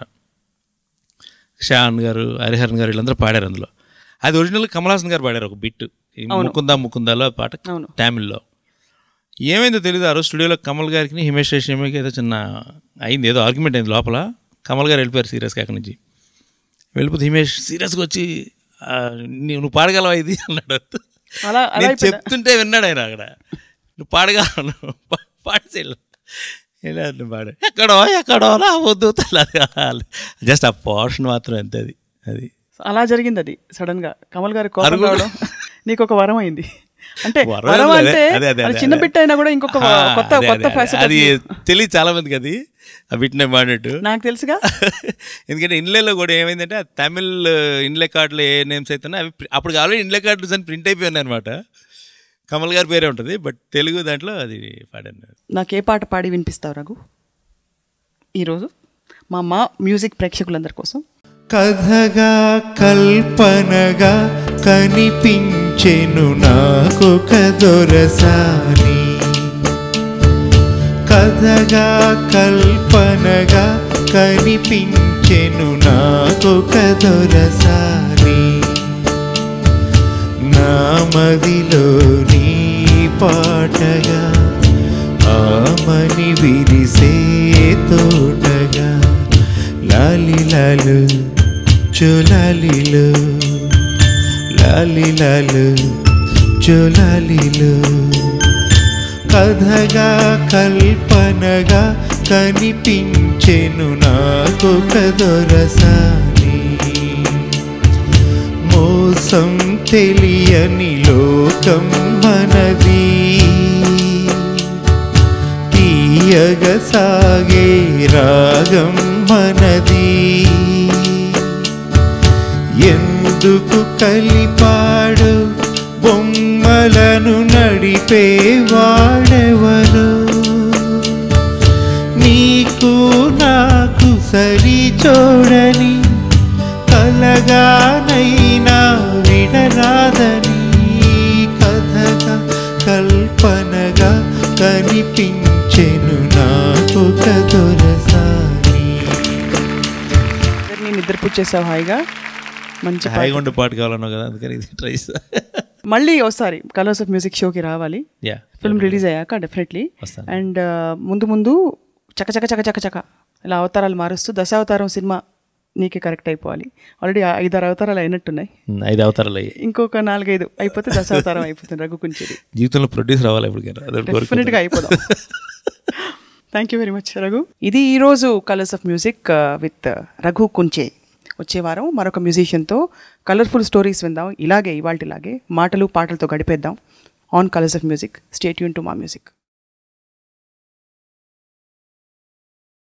Speaker 2: షాన్ గారు హరిహరన్ గారు వీళ్ళందరూ పాడారు అందులో అది ఒరిజినల్ కమల్ హాసన్ గారు పాడారు ఒక బిట్ ముకుందా ముకుందాలో పాట
Speaker 1: అవును.
Speaker 2: తమిళ్లో ఏమైందో తెలియదు ఆ రోజు స్టూడియోలో కమల్ గారికి హిమేష్ రేషమికి ఏదో చిన్న అయింది ఏదో ఆర్గ్యుమెంట్ అయింది లోపల కమల్ గారు వెళ్ళిపోయారు సీరియస్గా అక్కడి నుంచి వెళ్ళిపోతే హిమేష్ సీరియస్గా వచ్చి "ఆ, నీ- నువ్వు పాడగలవా ఇది అన్నాడు
Speaker 1: అలా అలా
Speaker 2: నేను
Speaker 1: అయిపోయిందా?
Speaker 2: చెప్తుంటే విన్నాడు ఆయన అక్కడ నువ్వు పాడగలను పాడేసి పాడు ఎక్కడో ఎక్కడో రావద్దు జస్ట్ ఆ పోర్షన్ మాత్రం అంతే అది అది
Speaker 1: అలా జరిగింది అది సడన్ గా కమల్ గారి కోపం
Speaker 2: అరుగు-
Speaker 1: రావడం నీకు ఒక వరం అయింది అంటే
Speaker 2: వరం
Speaker 1: వరం
Speaker 2: అదే,
Speaker 1: అంటే
Speaker 2: అదే, అదే,
Speaker 1: అది
Speaker 2: అదే,
Speaker 1: చిన్న
Speaker 2: అదే.
Speaker 1: బిట్ అయినా కూడా ఇంకొక
Speaker 2: ఆ,
Speaker 1: కొత్త
Speaker 2: అదే,
Speaker 1: కొత్త
Speaker 2: అదే,
Speaker 1: facet
Speaker 2: అది
Speaker 1: వస్తుంది.
Speaker 2: తెలియదు చాలా మందికి అది ఆ వీటినే పాడినట్టు
Speaker 1: నాకు తెలుసుగా
Speaker 2: ఎందుకంటే ఇన్లేలో కూడా ఏమైందంటే ఆ తమిళ్ ఇన్లే కార్డులు ఏ నేమ్స్ అయితేనే అవి ప్రి- అప్పుడు ఆల్రెడీ ఇన్లే కార్డు అని ప్రింట్ అయిపోయాయి అనమాట కమల్ గారి పేరే ఉంటుంది బట్ తెలుగు దాంట్లో అది పాడాను
Speaker 1: నాకు ఏ పాట పాడి వినిపిస్తావు రఘు ఈరోజు మా మా మ్యూజిక్ ప్రేక్షకులందరి కోసం
Speaker 3: కథగా కల్పనగా కనిపించే కనిపించెను నాకొక దొరసాని కథగా కల్పనగా కనిపించెను నాకొక దొరసాని నా మదిలో నీ పాటగా ఆమని విరిసే తోటగా లాలి లాలు చోలాలిలో లాలి లాలు చోలాలిలో కథగా కల్పనగా కనిపించెను నాకొక దొరసాని మోసం తెలియని లోకం మనది తీయగ సాగే రాగం మనది ఎందుకు కలిపాడు బొమ్మలను నడిపే వాడెవరు నీకు నాకు సరి చూడని కలగానైనా విడరాదని కథగా కల్పనగా కనిపించెను నాకు దొరసాని
Speaker 1: నేను నిద్రపూజ చేసావు హాయిగా మంచి పాట.
Speaker 2: హాయిగా ఉండే పాట కావాలన్నావు కదా అందుకని ఇది ట్రై చేస్తా
Speaker 1: మళ్ళీ ఒకసారి కలర్స్ ఆఫ్ మ్యూజిక్ షోకి రావాలి
Speaker 2: యా
Speaker 1: ఫిల్మ్ రిలీజ్ అయ్యాక డెఫినెట్లీ
Speaker 2: వస్తాను.
Speaker 1: అండ్ ముందు ముందు చక చక చక చక చక ఇలా అవతారాలు మారుస్తూ దశావతారం సినిమా నీకే కరెక్ట్ అయిపోవాలి ఆల్రెడీ ఐదారు అవతారాలు అయినట్టున్నాయి
Speaker 2: ఐదు అవతారాలు అయ్యాయి
Speaker 1: ఇంకొక నాలుగైదు అయిపోతే దశావతారం అయిపోతుంది రఘు కుంచేది
Speaker 2: జీవితంలో ప్రొడ్యూసర్ అవ్వాలి ఎప్పటికైనా అదే
Speaker 1: డెఫినెట్గా అయిపోదాం thank you very much Raghu ఇది ఈరోజు Colours of Music with Raghu Kunche వచ్చే వారం మరొక మ్యూజిషియన్తో కలర్ఫుల్ స్టోరీస్ విందాం ఇలాగే ఇవాళ ఇలాగే మాటలు పాటలతో గడిపేద్దాం on Colours of Music stay యూన్ టు మా మ్యూజిక్